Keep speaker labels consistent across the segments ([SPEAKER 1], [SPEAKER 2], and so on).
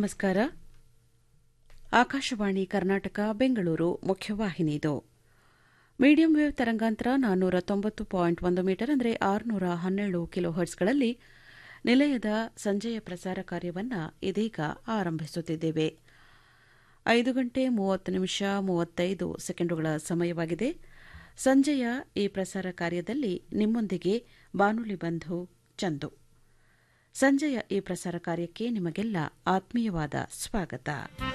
[SPEAKER 1] ನಮಸ್ಕಾರ ಆಕಾಶವಾಣಿ ಕರ್ನಾಟಕ ಬೆಂಗಳೂರು ಮುಖ್ಯವಾಹಿನಿದು medium wave ತರಂಗಾಂತರ ನಾನ್ನೂರ ತೊಂಬತ್ತು ಪಾಯಿಂಟ್ ಒಂದು ಮೀಟರ್ ಅಂದರೆ ಆರುನೂರ ಹನ್ನೆರಡು ಕಿಲೋ ಹರ್ಟ್ಸ್ಗಳಲ್ಲಿ ನಿಲಯದ ಸಂಜೆಯ ಪ್ರಸಾರ ಕಾರ್ಯವನ್ನು ಇದೀಗ ಆರಂಭಿಸುತ್ತಿದ್ದೇವೆ ಐದು ಗಂಟೆ ಮೂವತ್ತು ನಿಮಿಷ ಮೂವತ್ತೈದು ಸೆಕೆಂಡುಗಳ ಸಮಯವಾಗಿದೆ ಸಂಜೆಯ ಈ ಪ್ರಸಾರ ಕಾರ್ಯದಲ್ಲಿ ನಿಮ್ಮೊಂದಿಗೆ ಬಾನುಲಿ ಬಂಧು ಚಂದು ಸಂಜೆಯ ಈ ಪ್ರಸಾರ ಕಾರ್ಯಕ್ಕೆ ನಿಮಗೆಲ್ಲ ಆತ್ಮೀಯವಾದ ಸ್ವಾಗತ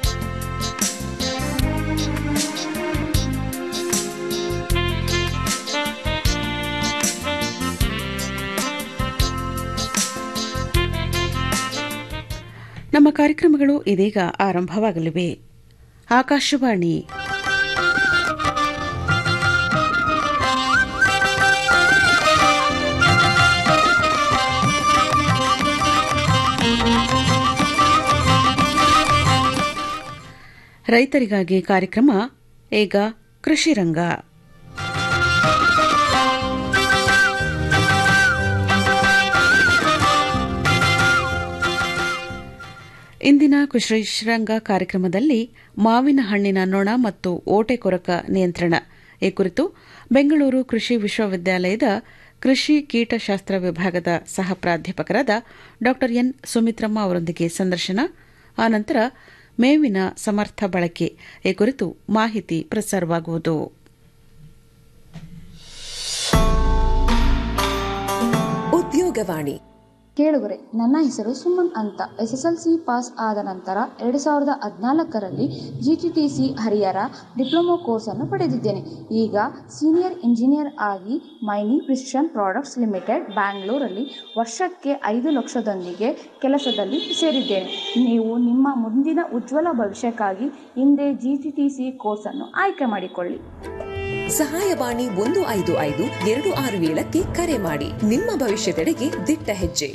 [SPEAKER 1] ನಮ್ಮ ಕಾರ್ಯಕ್ರಮಗಳು ಇದೀಗ ಆರಂಭವಾಗಲಿವೆ ಆಕಾಶವಾಣಿ ರೈತರಿಗಾಗಿ ಕಾರ್ಯಕ್ರಮ ಈಗ ಕೃಷಿ ರಂಗ ಇಂದಿನ ಕೃಷಿ ರಂಗ ಕಾರ್ಯಕ್ರಮದಲ್ಲಿ ಮಾವಿನ ಹಣ್ಣಿನ ನೊಣ ಮತ್ತು ಓಟೆ ಕೊರಕ ನಿಯಂತ್ರಣ ಈ ಕುರಿತು ಬೆಂಗಳೂರು ಕೃಷಿ ವಿಶ್ವವಿದ್ಯಾಲಯದ ಕೃಷಿ ಕೀಟಶಾಸ್ತ್ರ ವಿಭಾಗದ ಸಹ ಪ್ರಾಧ್ಯಾಪಕರಾದ ಡಾ ಎನ್ ಸುಮಿತ್ರಮ್ಮ ಅವರೊಂದಿಗೆ ಸಂದರ್ಶನ ಆನಂತರ ಮೇವಿನ ಸಮರ್ಥ ಬಳಕೆ ಈ ಕುರಿತು ಮಾಹಿತಿ ಪ್ರಸಾರವಾಗುವುದು
[SPEAKER 2] ಉದ್ಯೋಗವಾಣಿ
[SPEAKER 3] ಕೇಳುಗರೆ ನನ್ನ ಹೆಸರು ಸುಮನ್ ಅಂತ S S L C pass ಆದ ನಂತರ ಎರಡು ಸಾವಿರದ ಹದಿನಾಲ್ಕರಲ್ಲಿ G T T C Harihara diploma ಕೋರ್ಸನ್ನು ಪಡೆದಿದ್ದೇನೆ ಈಗ ಸೀನಿಯರ್ ಇಂಜಿನಿಯರ್ ಆಗಿ ಮೈನಿ ಪ್ರಿಸ್ಷನ್ ಪ್ರಾಡಕ್ಟ್ಸ್ ಲಿಮಿಟೆಡ್ ಬ್ಯಾಂಗ್ಳೂರಲ್ಲಿ ವರ್ಷಕ್ಕೆ ಐದು ಲಕ್ಷದೊಂದಿಗೆ ಕೆಲಸದಲ್ಲಿ ಸೇರಿದ್ದೇನೆ ನೀವು ನಿಮ್ಮ ಮುಂದಿನ ಉಜ್ವಲ ಭವಿಷ್ಯಕ್ಕಾಗಿ ಹಿಂದೆ ಜಿ ಟಿ ಟಿ ಸಿ ಕೋರ್ಸನ್ನು ಆಯ್ಕೆ ಮಾಡಿಕೊಳ್ಳಿ
[SPEAKER 2] ಸಹಾಯವಾಣಿ ಒಂದು ಐದು ಐದು ಎರಡು ಆರು ಏಳಕ್ಕೆ ಕರೆ ಮಾಡಿ ನಿಮ್ಮ ಭವಿಷ್ಯದೆಡೆಗೆ ದಿಟ್ಟ ಹೆಜ್ಜೆ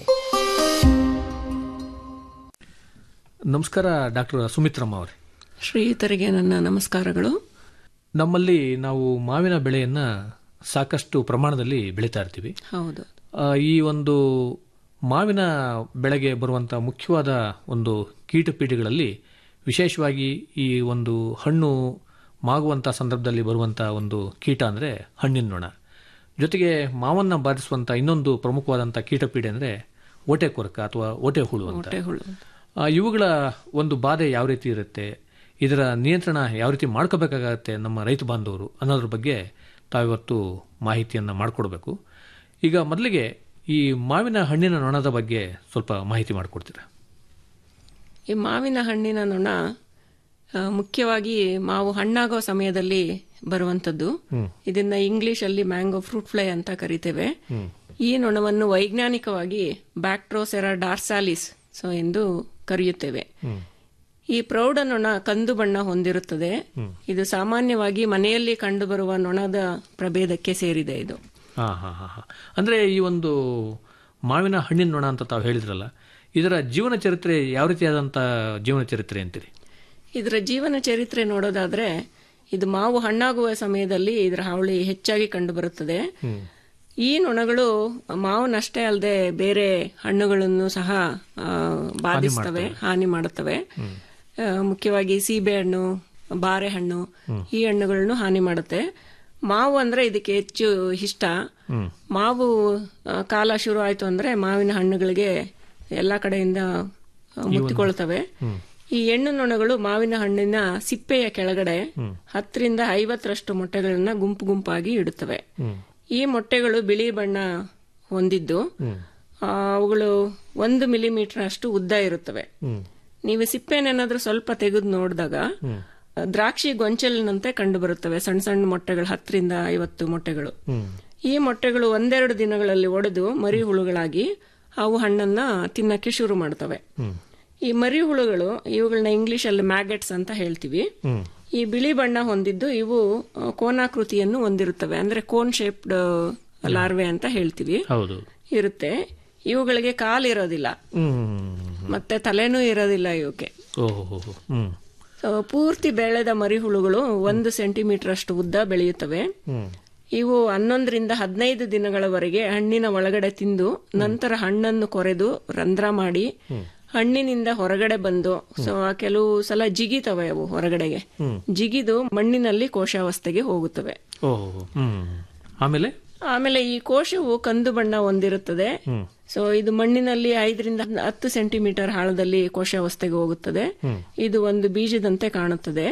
[SPEAKER 4] ನಮಸ್ಕಾರ ಡಾಕ್ಟರ್ ಸುಮಿತ್ರಮ್ಮ ಅವರೇ
[SPEAKER 5] ಶ್ರೀಯುತರಿಗೆ ನನ್ನ ನಮಸ್ಕಾರಗಳು
[SPEAKER 4] ನಮ್ಮಲ್ಲಿ ನಾವು ಮಾವಿನ ಬೆಳೆಯನ್ನ ಸಾಕಷ್ಟು ಪ್ರಮಾಣದಲ್ಲಿ ಬೆಳೀತಾ ಇರ್ತೀವಿ
[SPEAKER 5] ಹೌದು
[SPEAKER 4] ಆ, ಈ ಒಂದು ಮಾವಿನ ಬೆಳೆಗೆ ಬರುವಂಥ ಮುಖ್ಯವಾದ ಒಂದು ಕೀಟಪೀಠಗಳಲ್ಲಿ ವಿಶೇಷವಾಗಿ ಈ ಒಂದು ಹಣ್ಣು ಮಾಗುವಂಥ ಸಂದರ್ಭದಲ್ಲಿ ಬರುವಂಥ ಒಂದು ಕೀಟ ಅಂದರೆ ಹಣ್ಣಿನ ನೊಣ ಜೊತೆಗೆ ಮಾವನ್ನು ಬಾಧಿಸುವಂಥ ಇನ್ನೊಂದು ಪ್ರಮುಖವಾದಂಥ ಕೀಟಪೀಡೆ ಅಂದರೆ ಓಟೆ ಕೊರಕ ಅಥವಾ ಓಟೆ ಹುಳು ಅಂತ
[SPEAKER 5] ಹೊಟ್ಟೆ ಹುಳು
[SPEAKER 4] ಆ, ಇವುಗಳ ಒಂದು ಬಾಧೆ ಯಾವ ರೀತಿ ಇರುತ್ತೆ ಇದರ ನಿಯಂತ್ರಣ ಯಾವ ರೀತಿ ಮಾಡ್ಕೋಬೇಕಾಗತ್ತೆ ನಮ್ಮ ರೈತ ಬಾಂಧವರು ಅನ್ನೋದ್ರ ಬಗ್ಗೆ ತಾವಿವತ್ತು ಮಾಹಿತಿಯನ್ನು ಮಾಡಿಕೊಡ್ಬೇಕು ಈಗ ಮೊದಲಿಗೆ ಈ ಮಾವಿನ ಹಣ್ಣಿನ ನೊಣದ ಬಗ್ಗೆ ಸ್ವಲ್ಪ ಮಾಹಿತಿ ಮಾಡಿಕೊಡ್ತೀರಾ
[SPEAKER 5] ಈ ಮಾವಿನ ಹಣ್ಣಿನ ನೊಣ ಆ, ಮುಖ್ಯವಾಗಿ ಮಾವು ಹಣ್ಣಾಗೋ ಸಮಯದಲ್ಲಿ ಬರುವಂತದ್ದು ಇದನ್ನ ಇಂಗ್ಲಿಷ್ ಅಲ್ಲಿ ಮ್ಯಾಂಗೋ ಫ್ರೂಟ್ ಫ್ಲೈ ಅಂತ ಕರಿತೇವೆ ಈ ನೊಣವನ್ನು ವೈಜ್ಞಾನಿಕವಾಗಿ ಬ್ಯಾಕ್ಟ್ರೋಸೆರಾ ಡಾರ್ಸಾಲಿಸ್ ಸೊ ಎಂದು ಕರೆಯುತ್ತೇವೆ ಈ ಪ್ರೌಢ ನೊಣ ಕಂದು ಬಣ್ಣ ಹೊಂದಿರುತ್ತದೆ ಇದು ಸಾಮಾನ್ಯವಾಗಿ ಮನೆಯಲ್ಲಿ ಕಂಡುಬರುವ ನೊಣದ ಪ್ರಭೇದಕ್ಕೆ ಸೇರಿದೆ ಇದು
[SPEAKER 4] ಹಾ ಹಾ ಹಾ ಹಾ ಅಂದ್ರೆ ಈ ಒಂದು ಮಾವಿನ ಹಣ್ಣಿನ ನೊಣ ಅಂತ ತಾವು ಹೇಳಿದ್ರಲ್ಲ ಇದರ ಜೀವನ ಚರಿತ್ರೆ ಯಾವ ರೀತಿಯಾದಂಥ ಜೀವನ ಚರಿತ್ರೆ ಅಂತೀರಿ
[SPEAKER 5] ಇದರ ಜೀವನ ಚರಿತ್ರೆ ನೋಡೋದಾದ್ರೆ ಇದು ಮಾವು ಹಣ್ಣಾಗುವ ಸಮಯದಲ್ಲಿ ಇದರ ಹಾವಳಿ ಹೆಚ್ಚಾಗಿ ಕಂಡುಬರುತ್ತದೆ ಈ ನೊಣಗಳು ಮಾವನಷ್ಟೇ ಅಲ್ಲದೆ ಬೇರೆ ಹಣ್ಣುಗಳನ್ನು ಸಹ ಆ, ಬಾಧಿಸ್ತವೆ ಹಾನಿ ಮಾಡುತ್ತವೆ ಆ, ಮುಖ್ಯವಾಗಿ ಸೀಬೆಹಣ್ಣು ಬಾರೆಹಣ್ಣು ಈ ಹಣ್ಣುಗಳನ್ನು ಹಾನಿ ಮಾಡುತ್ತೆ ಮಾವು ಅಂದ್ರೆ ಇದಕ್ಕೆ ಹೆಚ್ಚು ಇಷ್ಟ ಮಾವು ಆ, ಕಾಲ ಶುರು ಆಯ್ತು ಅಂದ್ರೆ ಮಾವಿನ ಹಣ್ಣುಗಳಿಗೆ ಎಲ್ಲಾ ಕಡೆಯಿಂದ ಆ, ಮುತ್ತಿಕೊಳ್ತವೆ ಈ ಹೆಣ್ಣು ನೊಣಗಳು ಮಾವಿನ ಹಣ್ಣಿನ ಸಿಪ್ಪೆಯ ಕೆಳಗಡೆ ಹತ್ತರಿಂದ ಐವತ್ತರಷ್ಟು ಮೊಟ್ಟೆಗಳನ್ನ ಗುಂಪು ಗುಂಪಾಗಿ ಇಡುತ್ತವೆ ಈ ಮೊಟ್ಟೆಗಳು ಬಿಳಿ ಬಣ್ಣ ಹೊಂದಿದ್ದು ಆ, ಅವುಗಳು ಒಂದು ಮಿಲಿಮೀಟರ್ ಅಷ್ಟು ಉದ್ದ ಇರುತ್ತವೆ ನೀವು ಸಿಪ್ಪೆನೇನಾದ್ರೂ ಸ್ವಲ್ಪ ತೆಗೆದು ನೋಡಿದಾಗ ದ್ರಾಕ್ಷಿ ಗೊಂಚಲಿನಂತೆ ಕಂಡು ಬರುತ್ತವೆ ಸಣ್ಣ ಸಣ್ಣ ಮೊಟ್ಟೆಗಳು ಹತ್ತರಿಂದ ಐವತ್ತು ಮೊಟ್ಟೆಗಳು ಈ ಮೊಟ್ಟೆಗಳು ಒಂದೆರಡು ದಿನಗಳಲ್ಲಿ ಒಡೆದು ಮರಿ ಹುಳುಗಳಾಗಿ ಅವು ಹಣ್ಣನ್ನ ತಿನ್ನಕ್ಕೆ ಶುರು ಮಾಡ್ತವೆ ಈ ಮರಿ ಹುಳುಗಳು ಇವುಗಳನ್ನ ಇಂಗ್ಲಿಷ್ ಅಲ್ಲಿ ಮ್ಯಾಗೆಟ್ಸ್ ಅಂತ ಹೇಳ್ತೀವಿ ಈ ಬಿಳಿ ಬಣ್ಣ ಹೊಂದಿದ್ದು ಇವು ಆ, ಕೋನಾಕೃತಿಯನ್ನು ಹೊಂದಿರುತ್ತವೆ ಅಂದ್ರೆ ಕೋನ್ ಶೇಪ್ಡ್ ಲಾರ್ವೆ ಅಂತ ಹೇಳ್ತೀವಿ
[SPEAKER 4] ಹೌದು
[SPEAKER 5] ಇರುತ್ತೆ ಇವುಗಳಿಗೆ ಕಾಲಿರೋದಿಲ್ಲ ಮತ್ತೆ ತಲೆನೂ ಇರೋದಿಲ್ಲ ಇವಕ್ಕೆ
[SPEAKER 4] ಓಹೋ ಹ್ಮ್
[SPEAKER 5] ಆ, ಪೂರ್ತಿ ಬೆಳೆದ ಮರಿಹುಳುಗಳು ಒಂದು ಸೆಂಟಿಮೀಟರ್ ಅಷ್ಟು ಉದ್ದ ಬೆಳೆಯುತ್ತವೆ ಇವು ಹನ್ನೊಂದರಿಂದ ಹದಿನೈದು ದಿನಗಳವರೆಗೆ ಹಣ್ಣಿನ ಒಳಗಡೆ ತಿಂದು ನಂತರ ಹಣ್ಣನ್ನು ಕೊರೆದು ರಂಧ್ರ ಮಾಡಿ ಹಣ್ಣಿನಿಂದ ಹೊರಗಡೆ ಬಂದು ಸೊ ಆ ಕೆಲವು ಸಲ ಜಿಗಿತವೆ ಅವು ಹೊರಗಡೆಗೆ ಜಿಗಿದು ಮಣ್ಣಿನಲ್ಲಿ ಕೋಶಾವಸ್ಥೆಗೆ ಹೋಗುತ್ತವೆ
[SPEAKER 4] ಓಹೋ ಹ್ಮ್ ಆಮೇಲೆ
[SPEAKER 5] ಆಮೇಲೆ ಈ ಕೋಶವು ಕಂದು ಬಣ್ಣ ಹೊಂದಿರುತ್ತದೆ ಸೊ ಇದು ಮಣ್ಣಿನಲ್ಲಿ ಐದರಿಂದ ಹತ್ತು ಸೆಂಟಿಮೀಟರ್ ಆಳದಲ್ಲಿ ಕೋಶಾವಸ್ಥೆಗೆ ಹೋಗುತ್ತದೆ ಇದು ಒಂದು ಬೀಜದಂತೆ ಕಾಣುತ್ತದೆ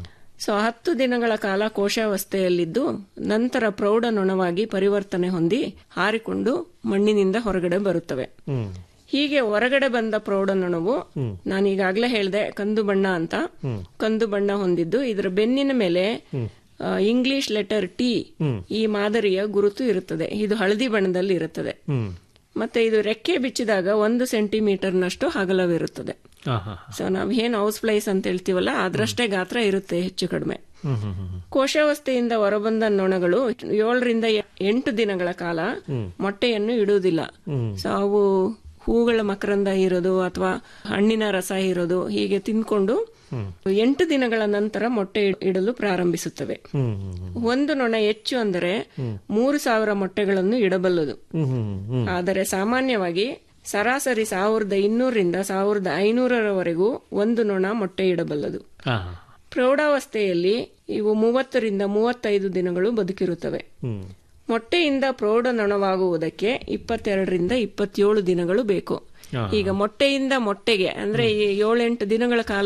[SPEAKER 5] ಸೊ ಹತ್ತು ದಿನಗಳ ಕಾಲ ಕೋಶಾವಸ್ಥೆಯಲ್ಲಿದ್ದು ನಂತರ ಪ್ರೌಢ ನೊಣವಾಗಿ ಪರಿವರ್ತನೆ ಹೊಂದಿ ಹಾರಿಕೊಂಡು ಮಣ್ಣಿನಿಂದ ಹೊರಗಡೆ ಬರುತ್ತವೆ
[SPEAKER 4] ಹ್ಮ್
[SPEAKER 5] ಹೀಗೆ ಹೊರಗಡೆ ಬಂದ ಪ್ರೌಢ ನೊಣವು ನಾನು ಈಗಾಗಲೇ ಹೇಳಿದೆ ಕಂದು ಬಣ್ಣ ಅಂತ ಕಂದು ಬಣ್ಣ ಹೊಂದಿದ್ದು ಇದರ ಬೆನ್ನಿನ ಮೇಲೆ ಆ, ಇಂಗ್ಲಿಷ್ ಲೆಟರ್ ಟಿ ಈ ಮಾದರಿಯ ಗುರುತು ಇರುತ್ತದೆ ಇದು ಹಳದಿ ಬಣ್ಣದಲ್ಲಿ ಇರುತ್ತದೆ
[SPEAKER 4] ಹ್ಮ್
[SPEAKER 5] ಮತ್ತೆ ಇದು ರೆಕ್ಕೆ ಬಿಚ್ಚಿದಾಗ ಒಂದು ಸೆಂಟಿಮೀಟರ್ನಷ್ಟು ಅಗಲವಿರುತ್ತದೆ
[SPEAKER 4] ಹಾ ಹಾ
[SPEAKER 5] ಸೊ ನಾವ್ ಏನ್ ಹೌಸ್ ಫ್ಲೈಸ್ ಅಂತ ಹೇಳ್ತೀವಲ್ಲ ಅದ್ರಷ್ಟೇ ಗಾತ್ರ ಇರುತ್ತೆ ಹೆಚ್ಚು ಕಡಿಮೆ
[SPEAKER 4] ಹ್ಮ್ ಹ್ಮ್ ಹ್ಮ್
[SPEAKER 5] ಕೋಶಾವಸ್ಥೆಯಿಂದ ಹೊರಬಂದ ನೊಣಗಳು ಏಳರಿಂದ ಎಂಟು ದಿನಗಳ ಕಾಲ ಮೊಟ್ಟೆಯನ್ನು ಇಡುವುದಿಲ್ಲ ಸೊ ಅವು ಹೂಗಳ ಮಕರಂದ ಇರೋದು ಅಥವಾ ಹಣ್ಣಿನ ರಸ ಇರೋದು ಹೀಗೆ ತಿನ್ಕೊಂಡು ಎಂಟು ದಿನಗಳ ನಂತರ ಮೊಟ್ಟೆ ಇಡ್- ಇಡಲು ಪ್ರಾರಂಭಿಸುತ್ತವೆ
[SPEAKER 4] ಹ್ಮ್ ಹ್ಮ್
[SPEAKER 5] ಒಂದು ನೊಣ ಹೆಚ್ಚು ಅಂದರೆ ಮೂರು ಸಾವಿರ ಮೊಟ್ಟೆಗಳನ್ನು ಇಡಬಲ್ಲದು
[SPEAKER 4] ಹ್ಮ್ ಹ್ಮ್ ಹ್ಮ್
[SPEAKER 5] ಆದರೆ ಸಾಮಾನ್ಯವಾಗಿ ಸರಾಸರಿ ಸಾವಿರದ ಇನ್ನೂರರಿಂದ ಸಾವಿರದ ಐನೂರರವರೆಗೂ ಒಂದು ನೊಣ ಮೊಟ್ಟೆ ಇಡಬಲ್ಲದು
[SPEAKER 4] ಹಾ ಹಾ
[SPEAKER 5] ಪ್ರೌಢಾವಸ್ಥೆಯಲ್ಲಿ ಇವು ಮೂವತ್ತರಿಂದ ಮೂವತ್ತೈದು ದಿನಗಳು ಬದುಕಿರುತ್ತವೆ
[SPEAKER 4] ಹ್ಮ್
[SPEAKER 5] ಮೊಟ್ಟೆಯಿಂದ ಪ್ರೌಢ ನೊಣವಾಗುವುದಕ್ಕೆ ಇಪ್ಪತ್ತೆರಡರಿಂದ ಇಪ್ಪತ್ತೇಳು ದಿನಗಳು ಬೇಕು
[SPEAKER 4] ಹಾ.
[SPEAKER 5] ಈಗ ಮೊಟ್ಟೆಯಿಂದ ಮೊಟ್ಟೆಗೆ ಅಂದ್ರೆ ಈ ಏಳೆಂಟು ದಿನಗಳ ಕಾಲ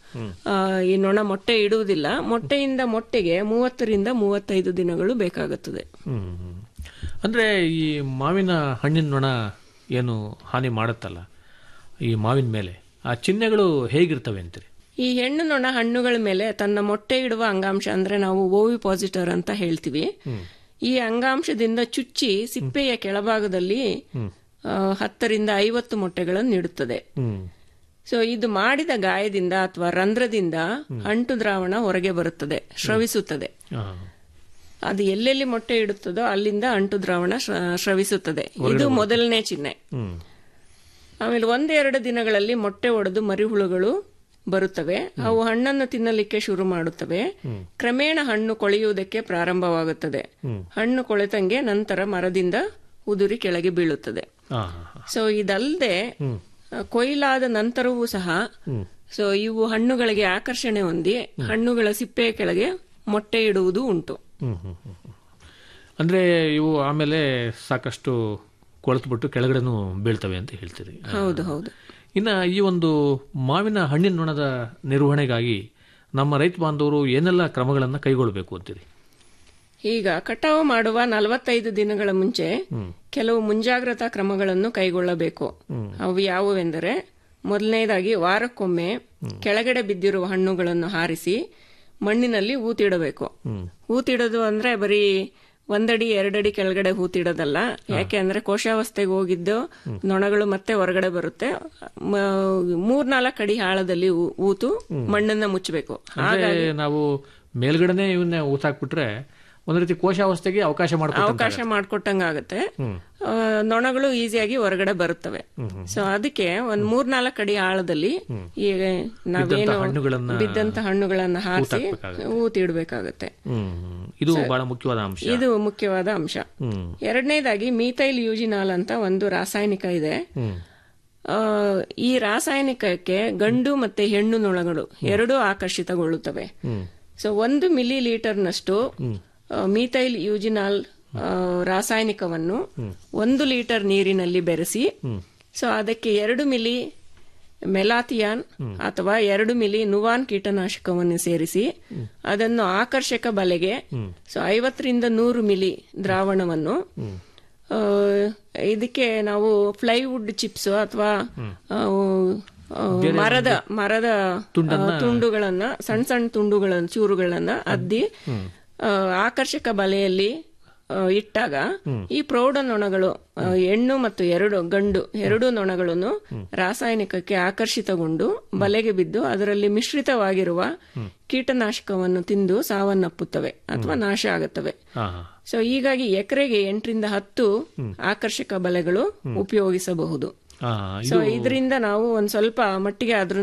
[SPEAKER 5] ಆ, ಈ ನೊಣ ಮೊಟ್ಟೆ ಇಡುವುದಿಲ್ಲ ಮೊಟ್ಟೆಯಿಂದ ಮೊಟ್ಟೆಗೆ ಮೂವತ್ತರಿಂದ ಮೂವತ್ತೈದು ದಿನಗಳು ಬೇಕಾಗುತ್ತದೆ
[SPEAKER 4] ಹ್ಮ್ ಹ್ಮ್. ಅಂದ್ರೆ ಈ ಮಾವಿನ ಹಣ್ಣಿನ ನೊಣ ಏನು ಹಾನಿ ಮಾಡುತ್ತಲ್ಲ ಈ ಮಾವಿನ ಮೇಲೆ ಆ ಚಿಹ್ನೆಗಳು ಹೇಗಿರ್ತವೆ ಅಂತೀರಿ
[SPEAKER 5] ಈ ಹೆಣ್ಣು ನೊಣ ಹಣ್ಣುಗಳ ಮೇಲೆ ತನ್ನ ಮೊಟ್ಟೆ ಇಡುವ ಅಂಗಾಂಶ ಅಂದ್ರೆ ನಾವು ಓವಿಪಾಸಿಟರ್ ಅಂತ ಹೇಳ್ತೀವಿ ಈ ಅಂಗಾಂಶದಿಂದ ಚುಚ್ಚಿ ಸಿಪ್ಪೆಯ ಕೆಳಭಾಗದಲ್ಲಿ ಆ, ಹತ್ತರಿಂದ ಐವತ್ತು ಮೊಟ್ಟೆಗಳನ್ನು ಇಡುತ್ತದೆ
[SPEAKER 4] ಹ್ಮ್
[SPEAKER 5] ಸೊ ಇದು ಮಾಡಿದ ಗಾಯದಿಂದ ಅಥವಾ ರಂಧ್ರದಿಂದ ಅಂಟು ದ್ರಾವಣ ಹೊರಗೆ ಬರುತ್ತದೆ ಸ್ರವಿಸುತ್ತದೆ
[SPEAKER 4] ಹಾ
[SPEAKER 5] ಅದು ಎಲ್ಲೆಲ್ಲಿ ಮೊಟ್ಟೆ ಇಡುತ್ತದೋ ಅಲ್ಲಿಂದ ಅಂಟು ದ್ರಾವಣ ಸ್ರ- ಸ್ರವಿಸುತ್ತದೆ ಇದು ಮೊದಲನೇ ಚಿಹ್ನೆ
[SPEAKER 4] ಹ್ಮ್
[SPEAKER 5] ಆಮೇಲೆ ಒಂದೆರಡು ದಿನಗಳಲ್ಲಿ ಮೊಟ್ಟೆ ಒಡೆದು ಮರಿಹುಳುಗಳು ಬರುತ್ತವೆ ಅವು ಹಣ್ಣನ್ನು ತಿನ್ನಲಿಕ್ಕೆ ಶುರು ಮಾಡುತ್ತವೆ ಕ್ರಮೇಣ ಹಣ್ಣು ಕೊಳೆಯುವುದಕ್ಕೆ ಪ್ರಾರಂಭವಾಗುತ್ತದೆ ಹಣ್ಣು ಕೊಳೆತಂಗೆ ನಂತರ ಮರದಿಂದ ಉದುರಿ ಕೆಳಗೆ ಬೀಳುತ್ತದೆ
[SPEAKER 4] ಹಾ ಹಾ ಹಾ.
[SPEAKER 5] ಸೊ ಇದಲ್ಲದೆ ಕೊಯ್ಲಾದ ನಂತರವೂ ಸಹ ಸೊ ಇವು ಹಣ್ಣುಗಳಿಗೆ ಆಕರ್ಷಣೆ ಹೊಂದಿ ಹಣ್ಣುಗಳ ಸಿಪ್ಪೆಯ ಕೆಳಗೆ ಮೊಟ್ಟೆ ಇಡುವುದು ಉಂಟು
[SPEAKER 4] ಹ್ಮ್ ಹ್ಮ್ ಹ್ಮ್ ಹ್ಮ್. ಅಂದ್ರೆ ಇವು ಆಮೇಲೆ ಸಾಕಷ್ಟು ಕೊಳೆತುಬಿಟ್ಟು ಕೆಳಗಡೆನೂ ಬೀಳ್ತವೆ ಅಂತ ಹೇಳ್ತೀರಿ
[SPEAKER 5] ಹೌದು ಹೌದು
[SPEAKER 4] ಇನ್ನ ಈ ಒಂದು ಮಾವಿನ ಹಣ್ಣಿನ ನೊಣದ ನಿರ್ವಹಣೆಗಾಗಿ ನಮ್ಮ ರೈತ ಬಾಂಧವರು ಏನೆಲ್ಲ ಕ್ರಮಗಳನ್ನು ಕೈಗೊಳ್ಳಬೇಕು ಅಂತೀರಿ
[SPEAKER 5] ಈಗ ಕಟಾವು ಮಾಡುವ ನಲವತ್ತೈದು ದಿನಗಳ ಮುಂಚೆ ಕೆಲವು ಮುಂಜಾಗ್ರತಾ ಕ್ರಮಗಳನ್ನು ಕೈಗೊಳ್ಳಬೇಕು ಅವು ಯಾವುವೆಂದರೆ ಮೊದಲನೇದಾಗಿ ವಾರಕ್ಕೊಮ್ಮೆ ಕೆಳಗಡೆ ಬಿದ್ದಿರುವ ಹಣ್ಣುಗಳನ್ನು ಹಾರಿಸಿ ಮಣ್ಣಿನಲ್ಲಿ ಹೂತಿಡಬೇಕು ಹೂತಿಡೋದು ಅಂದ್ರೆ ಬರೀ ಒಂದಡಿ ಎರಡಡಿ ಕೆಳಗಡೆ ಹೂತಿಡೋದಲ್ಲ ಯಾಕೆ ಅಂದ್ರೆ ಕೋಶಾವಸ್ಥೆಗೆ ಹೋಗಿದ್ದು ನೊಣಗಳು ಮತ್ತೆ ಹೊರಗಡೆ ಬರುತ್ತೆ ಮ- ಮೂರ್ನಾಲ್ಕು ಅಡಿ ಆಳದಲ್ಲಿ ಹೂ- ಹೂತು ಮಣ್ಣನ್ನ ಮುಚ್ಚಬೇಕು
[SPEAKER 4] ಅಂದ್ರೆ ನಾವು ಮೇಲ್ಗಡೆನೆ ಇವನ್ನ ಊತಾಕ್ಬಿಟ್ರೆ ಒಂದ್ ರೀತಿ ಕೋಶಾವಸ್ಥೆಗೆ ಅವಕಾಶ ಮಾಡ್ಕೊಟ್ಟು
[SPEAKER 5] ಅವಕಾಶ ಮಾಡ್ಕೊಟ್ಟಂಗಾಗತ್ತೆ ಆ, ನೊಣಗಳು ಈಸಿಯಾಗಿ ಹೊರಗಡೆ ಬರುತ್ತವೆ ಸೊ ಅದಕ್ಕೆ ಒಂದ್ ಮೂರ್ನಾಲ್ಕು ಅಡಿ ಆಳದಲ್ಲಿ ಈಗ ನಾವೇನು
[SPEAKER 4] ಹಣ್ಣುಗಳನ್ನ
[SPEAKER 5] ಬಿದ್ದಂತ ಹಣ್ಣುಗಳನ್ನ ಹಾರಿಸಿ ಊತಿಡ್ಬೇಕಾಗತ್ತೆ
[SPEAKER 4] ಹ್ಮ್ ಹ್ಮ್. ಇದು ಬಹಳ ಮುಖ್ಯವಾದ ಅಂಶ
[SPEAKER 5] ಇದು ಮುಖ್ಯವಾದ ಅಂಶ
[SPEAKER 4] ಹ್ಮ್
[SPEAKER 5] ಎರಡನೇದಾಗಿ ಮೀಥೈಲ್ ಯೂಜಿನಾಲ್ ಅಂತ ಒಂದು ರಾಸಾಯನಿಕ ಇದೆ
[SPEAKER 4] ಹ್ಮ್
[SPEAKER 5] ಆ, ಈ ರಾಸಾಯನಿಕಕ್ಕೆ ಗಂಡು ಮತ್ತೆ ಹೆಣ್ಣು ನೊಣಗಳು ಎರಡೂ ಆಕರ್ಷಿತಗೊಳ್ಳುತ್ತವೆ ಸೊ ಒಂದು ಮಿಲಿ ಲೀಟರ್ನಷ್ಟು ಆ, ಮೀಥೈಲ್ ಯೂಜಿನಾಲ್ ಆ, ರಾಸಾಯನಿಕವನ್ನು ಒಂದು ಲೀಟರ್ ನೀರಿನಲ್ಲಿ ಬೆರೆಸಿ ಸೊ ಅದಕ್ಕೆ ಎರಡು ಮಿಲಿ ಮೆಲಾಥಿಯಾನ್ ಅಥವಾ ಎರಡು ಮಿಲಿ ನುವಾನ್ ಕೀಟನಾಶಕವನ್ನು ಸೇರಿಸಿ ಅದನ್ನು ಆಕರ್ಷಕ ಬಲೆಗೆ ಸೊ ಐವತ್ತರಿಂದ ನೂರು ಮಿಲಿ ದ್ರಾವಣವನ್ನು ಆ, ಇದಕ್ಕೆ ನಾವು ಪ್ಲೈವುಡ್ ಚಿಪ್ಸ್ ಅಥವಾ ಮರದ ಮರದ ಆ, ತುಂಡುಗಳನ್ನ ಸಣ್ಣ ಸಣ್ಣ ತುಂಡುಗಳನ್ನ ಚೂರುಗಳನ್ನ ಅದ್ದಿ ಆ, ಆಕರ್ಷಕ ಬಲೆಯಲ್ಲಿ ಆ, ಇಟ್ಟಾಗ ಈ ಪ್ರೌಢ ನೊಣಗಳು ಆ, ಹೆಣ್ಣು ಮತ್ತು ಎರಡು ಗಂಡು ಎರಡು ನೊಣಗಳನ್ನು ರಾಸಾಯನಿಕಕ್ಕೆ ಆಕರ್ಷಿತಗೊಂಡು ಬಲೆಗೆ ಬಿದ್ದು ಅದರಲ್ಲಿ ಮಿಶ್ರಿತವಾಗಿರುವ ಕೀಟನಾಶಕವನ್ನು ತಿಂದು ಸಾವನ್ನಪ್ಪುತ್ತವೆ ಅಥವಾ ನಾಶ ಆಗುತ್ತವೆ
[SPEAKER 4] ಹಾ ಹಾ
[SPEAKER 5] ಸೊ ಹೀಗಾಗಿ ಎಕರೆಗೆ ಎಂಟರಿಂದ ಹತ್ತು ಆಕರ್ಷಕ ಬಲೆಗಳು ಉಪಯೋಗಿಸಬಹುದು
[SPEAKER 4] ಹಾ
[SPEAKER 5] ಸೊ ಇದರಿಂದ ನಾವು ಒಂದ್ ಸ್ವಲ್ಪ ಮಟ್ಟಿಗೆ ಆದ್ರೂ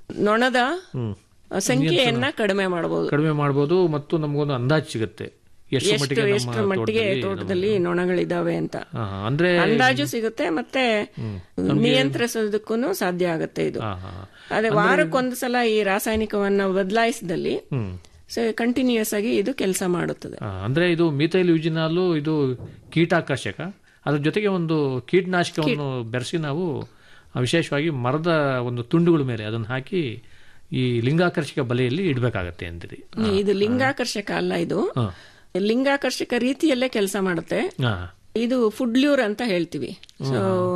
[SPEAKER 5] ನೊಣದ ಸಂಖ್ಯೆಯನ್ನ ಕಡಿಮೆ ಮಾಡಬಹುದು
[SPEAKER 4] ಕಡಿಮೆ ಮಾಡ್ಬೋದು ಮತ್ತು ನಮಗೊಂದು ಅಂದಾಜು ಸಿಗುತ್ತೆ ಎಷ್ಟು
[SPEAKER 5] ಎಷ್ಟು
[SPEAKER 4] ಮಟ್ಟಿಗೆ ನಮ್ಮ
[SPEAKER 5] ಎಷ್ಟು ಮಟ್ಟಿಗೆ
[SPEAKER 4] ತೋಟದಲ್ಲಿ
[SPEAKER 5] ತೋಟದಲ್ಲಿ ನೊಣಗಳಿದಾವೆ ಅಂತ
[SPEAKER 4] ಹಾ, ಅಂದ್ರೆ
[SPEAKER 5] ಅಂದಾಜು ಸಿಗುತ್ತೆ ಮತ್ತೆ ನಿಯಂತ್ರಿಸೋದಕ್ಕೂ ಸಾಧ್ಯ ಆಗುತ್ತೆ ಇದು
[SPEAKER 4] ಹಾ, ಹಾ.
[SPEAKER 5] ಅದೇ ವಾರಕ್ಕೊಂದು ಸಲ ಈ ರಾಸಾಯನಿಕವನ್ನ ಬದಲಾಯಿಸಿದಲ್ಲಿ
[SPEAKER 4] ಹ್ಮ್
[SPEAKER 5] ಸೊ ಕಂಟಿನ್ಯೂಸ್ ಆಗಿ ಇದು ಕೆಲಸ ಮಾಡುತ್ತದೆ
[SPEAKER 4] ಆ, ಅಂದ್ರೆ ಇದು ಮೀಥೈಲ್ ಯುಜಿನಾಲು ಇದು ಕೀಟಾಕರ್ಷಕ ಅದ್ರ ಜೊತೆಗೆ ಒಂದು ಕೀಟನಾಶಕವನ್ನು ಬೆರೆಸಿ ನಾವು ಆ, ವಿಶೇಷವಾಗಿ ಮರದ ಒಂದು ತುಂಡುಗಳ ಮೇಲೆ ಅದನ್ನು ಹಾಕಿ ಈ ಲಿಂಗಾಕರ್ಷಕ ಬಲೆಯಲ್ಲಿ ಇಡಬೇಕಾಗತ್ತೆ ಅಂತೀರಿ
[SPEAKER 5] ಇದು ಲಿಂಗಾಕರ್ಷಕ ಅಲ್ಲ ಇದು
[SPEAKER 4] ಹಾ.
[SPEAKER 5] ಲಿಂಗಾಕರ್ಷಕ ರೀತಿಯಲ್ಲೇ ಕೆಲಸ ಮಾಡುತ್ತೆ
[SPEAKER 4] ಹಾ.
[SPEAKER 5] ಇದು ಫುಡ್ಲ್ಯೂರ್ ಅಂತ ಹೇಳ್ತೀವಿ ಸೊ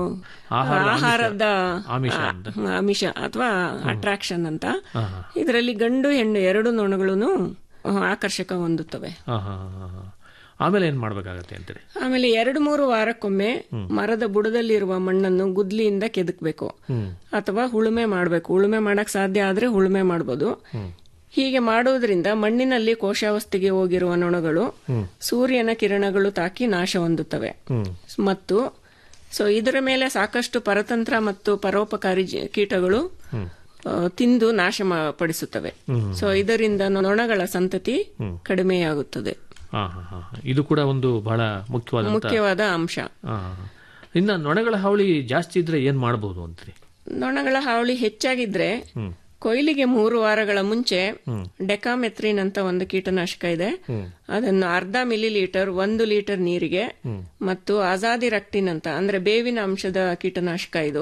[SPEAKER 4] ಆಹಾರದ
[SPEAKER 5] ಆಹಾರದ
[SPEAKER 4] ಆಮಿಷ
[SPEAKER 5] ಆ,
[SPEAKER 4] ಅಂತ.
[SPEAKER 5] ಆಮಿಷ ಅಥವಾ ಅಟ್ರಾಕ್ಷನ್ ಅಂತ
[SPEAKER 4] ಹಾ, ಹಾ.
[SPEAKER 5] ಇದರಲ್ಲಿ ಗಂಡು ಹೆಣ್ಣು ಎರಡು ನೊಣಗಳು ಆಕರ್ಷಕ ಹೊಂದುತ್ತವೆ
[SPEAKER 4] ಹಾ, ಹಾ, ಹಾ, ಹಾ. ಆಮೇಲೆ ಏನ್ ಮಾಡ್ಬೇಕಾಗತ್ತೆ ಅಂತೀರಿ
[SPEAKER 5] ಆಮೇಲೆ ಎರಡು ಮೂರು ವಾರಕ್ಕೊಮ್ಮೆ ಮರದ ಬುಡದಲ್ಲಿರುವ ಮಣ್ಣನ್ನು ಗುದ್ಲಿಯಿಂದ ಕೆದಕ್ಬೇಕು
[SPEAKER 4] ಹ್ಮ್
[SPEAKER 5] ಅಥವಾ ಉಳುಮೆ ಮಾಡಬೇಕು ಉಳುಮೆ ಮಾಡಕ್ ಸಾಧ್ಯ ಆದ್ರೆ ಉಳುಮೆ ಮಾಡಬಹುದು ಹೀಗೆ ಮಾಡುವುದರಿಂದ ಮಣ್ಣಿನಲ್ಲಿ ಕೋಶಾವಸ್ಥೆಗೆ ಹೋಗಿರುವ ನೊಣಗಳು ಸೂರ್ಯನ ಕಿರಣಗಳು ತಾಕಿ ನಾಶ ಹೊಂದುತ್ತವೆ
[SPEAKER 4] ಹ್ಮ್
[SPEAKER 5] ಮತ್ತು ಸೊ ಇದರ ಮೇಲೆ ಸಾಕಷ್ಟು ಪರತಂತ್ರ ಮತ್ತು ಪರೋಪಕಾರಿ ಜಿ- ಕೀಟಗಳು ಆ, ತಿಂದು ನಾಶ ಮಾ- ಪಡಿಸುತ್ತವೆ ಸೊ ಇದರಿಂದ ನೊಣಗಳ ಸಂತತಿ ಕಡಿಮೆಯಾಗುತ್ತದೆ
[SPEAKER 4] ಹಾ, ಹಾ, ಹಾ. ಇದು ಕೂಡ ಒಂದು ಬಹಳ ಮುಖ್ಯವಾದಂತ
[SPEAKER 5] ಮುಖ್ಯವಾದ ಅಂಶ
[SPEAKER 4] ಹಾ. ಇನ್ನ ನೊಣಗಳ ಹಾವಳಿ ಜಾಸ್ತಿ ಇದ್ರೆ ಏನ್ ಮಾಡಬಹುದು ಅಂತೀರಿ
[SPEAKER 5] ನೊಣಗಳ ಹಾವಳಿ ಹೆಚ್ಚಾಗಿದ್ರೆ ಕೊಯ್ಲಿಗೆ ಮೂರು ವಾರಗಳ ಮುಂಚೆ ಡೆಕಾಮೆತ್ರಿನ್ ಅಂತ ಒಂದು ಕೀಟನಾಶಕ ಇದೆ ಅದನ್ನು ಅರ್ಧ ಮಿಲಿ ಲೀಟರ್ ಒಂದು ಲೀಟರ್ ನೀರಿಗೆ ಮತ್ತು ಅಜಾದಿ ರಕ್ಟಿನ್ ಅಂತ ಅಂದ್ರೆ ಬೇವಿನ ಅಂಶದ ಕೀಟನಾಶಕ ಇದು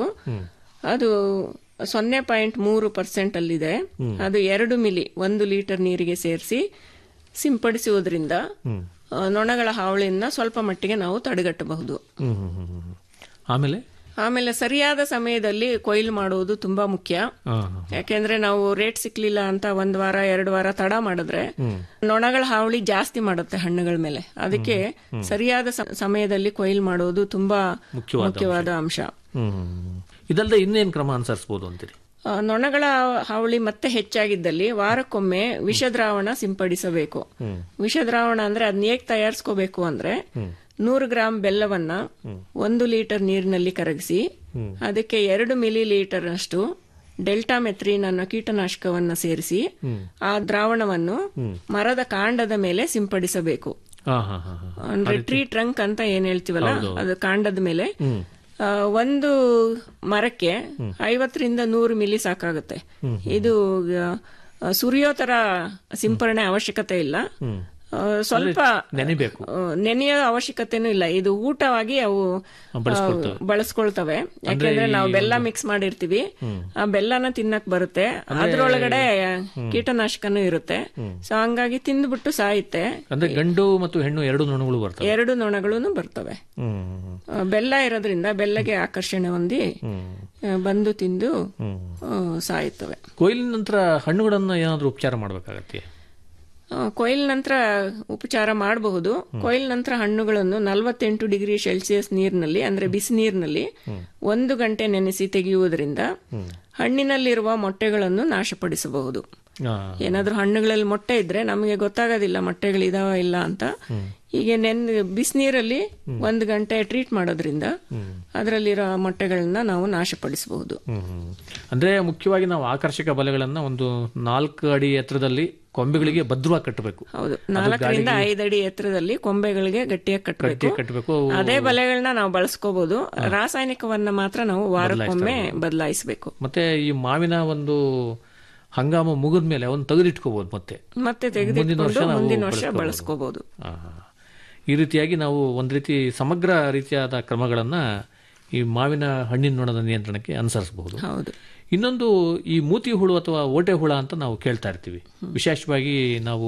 [SPEAKER 5] ಅದು ಸೊನ್ನೆ ಪಾಯಿಂಟ್ ಮೂರು ಪರ್ಸೆಂಟ್ ಅಲ್ಲಿದೆ ಅದು ಎರಡು ಮಿಲಿ ಒಂದು ಲೀಟರ್ ನೀರಿಗೆ ಸೇರಿಸಿ ಸಿಂಪಡಿಸುವುದರಿಂದ ಆ, ನೊಣಗಳ ಹಾವಳಿಯನ್ನ ಸ್ವಲ್ಪ ಮಟ್ಟಿಗೆ ನಾವು ತಡೆಗಟ್ಟಬಹುದು
[SPEAKER 4] ಹ್ಮ್ ಹ್ಮ್ ಹ್ಮ್ ಹ್ಮ್. ಆಮೇಲೆ
[SPEAKER 5] ಆಮೇಲೆ ಸರಿಯಾದ ಸಮಯದಲ್ಲಿ ಕೊಯ್ಲು ಮಾಡುವುದು ತುಂಬಾ ಮುಖ್ಯ
[SPEAKER 4] ಹಾ, ಹಾ.
[SPEAKER 5] ಯಾಕೆಂದ್ರೆ ನಾವು ರೇಟ್ ಸಿಕ್ಲಿಲ್ಲ ಅಂತ ಒಂದ್ ವಾರ ಎರಡು ವಾರ ತಡ ಮಾಡಿದ್ರೆ ನೊಣಗಳ ಹಾವಳಿ ಜಾಸ್ತಿ ಮಾಡುತ್ತೆ ಹಣ್ಣುಗಳ ಮೇಲೆ ಅದಕ್ಕೆ ಸರಿಯಾದ ಸ- ಸಮಯದಲ್ಲಿ ಕೊಯ್ಲು ಮಾಡುವುದು ತುಂಬಾ
[SPEAKER 4] ಮುಖ್ಯವಾದ
[SPEAKER 5] ಮುಖ್ಯವಾದ ಅಂಶ
[SPEAKER 4] ಹ್ಮ್ ಹ್ಮ್, ಹ್ಮ್. ಇದಲ್ಲದೆ ಇನ್ನೇನ್ ಕ್ರಮ ಅನುಸರಿಸಬಹುದು ಅಂತೀರಿ
[SPEAKER 5] ಆ, ನೊಣಗಳ ಹಾವಳಿ ಮತ್ತೆ ಹೆಚ್ಚಾಗಿದ್ದಲ್ಲಿ ವಾರಕ್ಕೊಮ್ಮೆ ವಿಷದ್ರಾವಣ ಸಿಂಪಡಿಸಬೇಕು ವಿಷದ್ರಾವಣ ಅಂದ್ರೆ ಅದನ್ನ ಹೇಗ್ ತಯಾರಿಸ್ಕೋಬೇಕು ಅಂದ್ರೆ ನೂರು ಗ್ರಾಂ ಬೆಲ್ಲವನ್ನ ಒಂದು ಲೀಟರ್ ನೀರಿನಲ್ಲಿ ಕರಗಿಸಿ ಅದಕ್ಕೆ ಎರಡು ಮಿಲಿ ಲೀಟರ್ ಅಷ್ಟು ಡೆಲ್ಟಾ ಮೆತ್ರಿನ್ ಅನ್ನೋ ಕೀಟನಾಶಕವನ್ನ ಸೇರಿಸಿ ಆ ದ್ರಾವಣವನ್ನು ಮರದ ಕಾಂಡದ ಮೇಲೆ ಸಿಂಪಡಿಸಬೇಕು
[SPEAKER 4] ಹಾ ಹಾ ಹಾ ಹಾ.
[SPEAKER 5] ಅಂದ್ರೆ ಟ್ರೀ ಟ್ರಂಕ್ ಅಂತ ಏನ್ ಹೇಳ್ತೀವಲ್ಲ ಅದು ಕಾಂಡದ ಮೇಲೆ ಆ, ಒಂದು ಮರಕ್ಕೆ ಐವತ್ತರಿಂದ ನೂರು ಮಿಲಿ ಸಾಕಾಗುತ್ತೆ ಇದು ಆ, ಸುರಿಯೋ ತರ ಸಿಂಪರಣೆ ಅವಶ್ಯಕತೆ ಇಲ್ಲ ಆ, ಸ್ವಲ್ಪ
[SPEAKER 4] ನೆನಿಬೇಕು
[SPEAKER 5] ಆ, ನೆನೆಯೋ ಅವಶ್ಯಕತೆನೂ ಇಲ್ಲ ಇದು ಊಟವಾಗಿ ಅವು ಆ, ಬಳಸ್ಕೊಳ್ತವೆ ಯಾಕೆಂದ್ರೆ ನಾವು ಬೆಲ್ಲ ಮಿಕ್ಸ್ ಮಾಡಿರ್ತೀವಿ ಆ ಬೆಲ್ಲನ ತಿನ್ನಕ್ ಬರುತ್ತೆ ಅದ್ರೊಳಗಡೆ ಕೀಟನಾಶಕನೂ ಇರುತ್ತೆ ಸೊ ಹಂಗಾಗಿ ತಿಂದ್ಬಿಟ್ಟು ಸಾಯುತ್ತೆ
[SPEAKER 4] ಅಂದ್ರೆ ಗಂಡು ಮತ್ತು ಹೆಣ್ಣು ಎರಡು ನೊಣಗಳು ಬರ್ತವೆ
[SPEAKER 5] ಎರಡು ನೊಣಗಳು ಬರ್ತವೆ
[SPEAKER 4] ಹ್ಮ್ ಹ್ಮ್,
[SPEAKER 5] ಆ, ಬೆಲ್ಲ ಇರೋದ್ರಿಂದ ಬೆಲ್ಲಗೆ ಆಕರ್ಷಣೆ ಹೊಂದಿ ಆ, ಬಂದು ತಿಂದು ಆ, ಸಾಯುತ್ತವೆ
[SPEAKER 4] ಕೊಯ್ಲಿನ ನಂತರ ಹಣ್ಣುಗಳನ್ನ ಏನಾದ್ರೂ ಉಪಚಾರ ಮಾಡ್ಬೇಕಾಗತ್ತೆ
[SPEAKER 5] ಆ, ಕೊಯ್ಲ್ ನಂತರ ಉಪಚಾರ ಮಾಡಬಹುದು ಕೊಯ್ಲ್ ನಂತರ ಹಣ್ಣುಗಳನ್ನು ನಲವತ್ತೆಂಟು ಡಿಗ್ರಿ ಸೆಲ್ಸಿಯಸ್ ನೀರಿನಲ್ಲಿ ಅಂದ್ರೆ ಬಿಸಿ ನೀರಿನಲ್ಲಿ ಒಂದು ಗಂಟೆ ನೆನೆಸಿ ತೆಗೆಯುವುದರಿಂದ ಹಣ್ಣಿನಲ್ಲಿರುವ ಮೊಟ್ಟೆಗಳನ್ನು ನಾಶಪಡಿಸಬಹುದು
[SPEAKER 4] ಹಾ
[SPEAKER 5] ಏನಾದ್ರೂ ಹಣ್ಣುಗಳಲ್ಲಿ ಮೊಟ್ಟೆ ಇದ್ರೆ ನಮಗೆ ಗೊತ್ತಾಗೋದಿಲ್ಲ ಮೊಟ್ಟೆಗಳಿದಾವ ಇಲ್ಲ ಅಂತ ಹೀಗೆ ನೆನ್ ಬಿಸಿನೀರಲ್ಲಿ ಒಂದು ಗಂಟೆ ಟ್ರೀಟ್ ಮಾಡೋದ್ರಿಂದ ಅದರಲ್ಲಿರೋ ಮೊಟ್ಟೆಗಳನ್ನ ನಾವು ನಾಶಪಡಿಸಬಹುದು
[SPEAKER 4] ಹ್ಮ್ ಹ್ಮ್. ಅಂದ್ರೆ ಮುಖ್ಯವಾಗಿ ನಾವು ಆಕರ್ಷಕ ಬಲೆಗಳನ್ನ ಒಂದು ನಾಲ್ಕು ಅಡಿ ಎತ್ತರದಲ್ಲಿ ಕೊಂಬೆಗಳಿಗೆ ಭದ್ರವಾಗಿ ಕಟ್ಟಬೇಕು
[SPEAKER 5] ಹೌದು ನಾಲ್ಕರಿಂದ ಐದು ಅಡಿ ಎತ್ತರದಲ್ಲಿ ಕೊಂಬೆಗಳಿಗೆ ಗಟ್ಟಿಯಾಗಿ ಕಟ್ಟಬೇಕು
[SPEAKER 4] ಕಟ್ಟಬೇಕು
[SPEAKER 5] ಅದೇ ಬಲೆಗಳನ್ನ ನಾವು ಬಳಸ್ಕೋಬಹುದು ರಾಸಾಯನಿಕವನ್ನ ಮಾತ್ರ ನಾವು ವಾರಕ್ಕೊಮ್ಮೆ ಬದಲಾಯಿಸಬೇಕು
[SPEAKER 4] ಮತ್ತೆ ಈ ಮಾವಿನ ಒಂದು ಹಂಗಾಮ ಮುಗಿದ ಮೇಲೆ ಅವನ್ನ ತೆಗೆದಿಟ್ಕೋಬಹುದು ಮತ್ತೆ
[SPEAKER 5] ಮತ್ತೆ
[SPEAKER 4] ಮುಂದಿನ ವರ್ಷ
[SPEAKER 5] ತೆಗೆದುಕೊಂಡು
[SPEAKER 4] ನಾವು
[SPEAKER 5] ಮುಂದಿನ ವರ್ಷ
[SPEAKER 4] ಬಳಸ್ಕೋಬಹುದು.
[SPEAKER 5] ಬಳಸ್ಕೋಬಹುದು
[SPEAKER 4] ಆ, ಈ ರೀತಿಯಾಗಿ ನಾವು ಒಂದು ರೀತಿ ಸಮಗ್ರ ರೀತಿಯಾದ ಕ್ರಮಗಳನ್ನ ಈ ಮಾವಿನ ಹಣ್ಣಿನ ನೊಣದ ನಿಯಂತ್ರಣಕ್ಕೆ ಅನುಸರಿಸಬಹುದು
[SPEAKER 5] ಹೌದು
[SPEAKER 4] ಇನ್ನೊಂದು ಈ ಮೂತಿ ಹುಳು ಅಥವಾ ಓಟೆ ಹುಳ ಅಂತ ನಾವು ಕೇಳ್ತಾ ಇರ್ತೀವಿ ವಿಶೇಷವಾಗಿ ನಾವು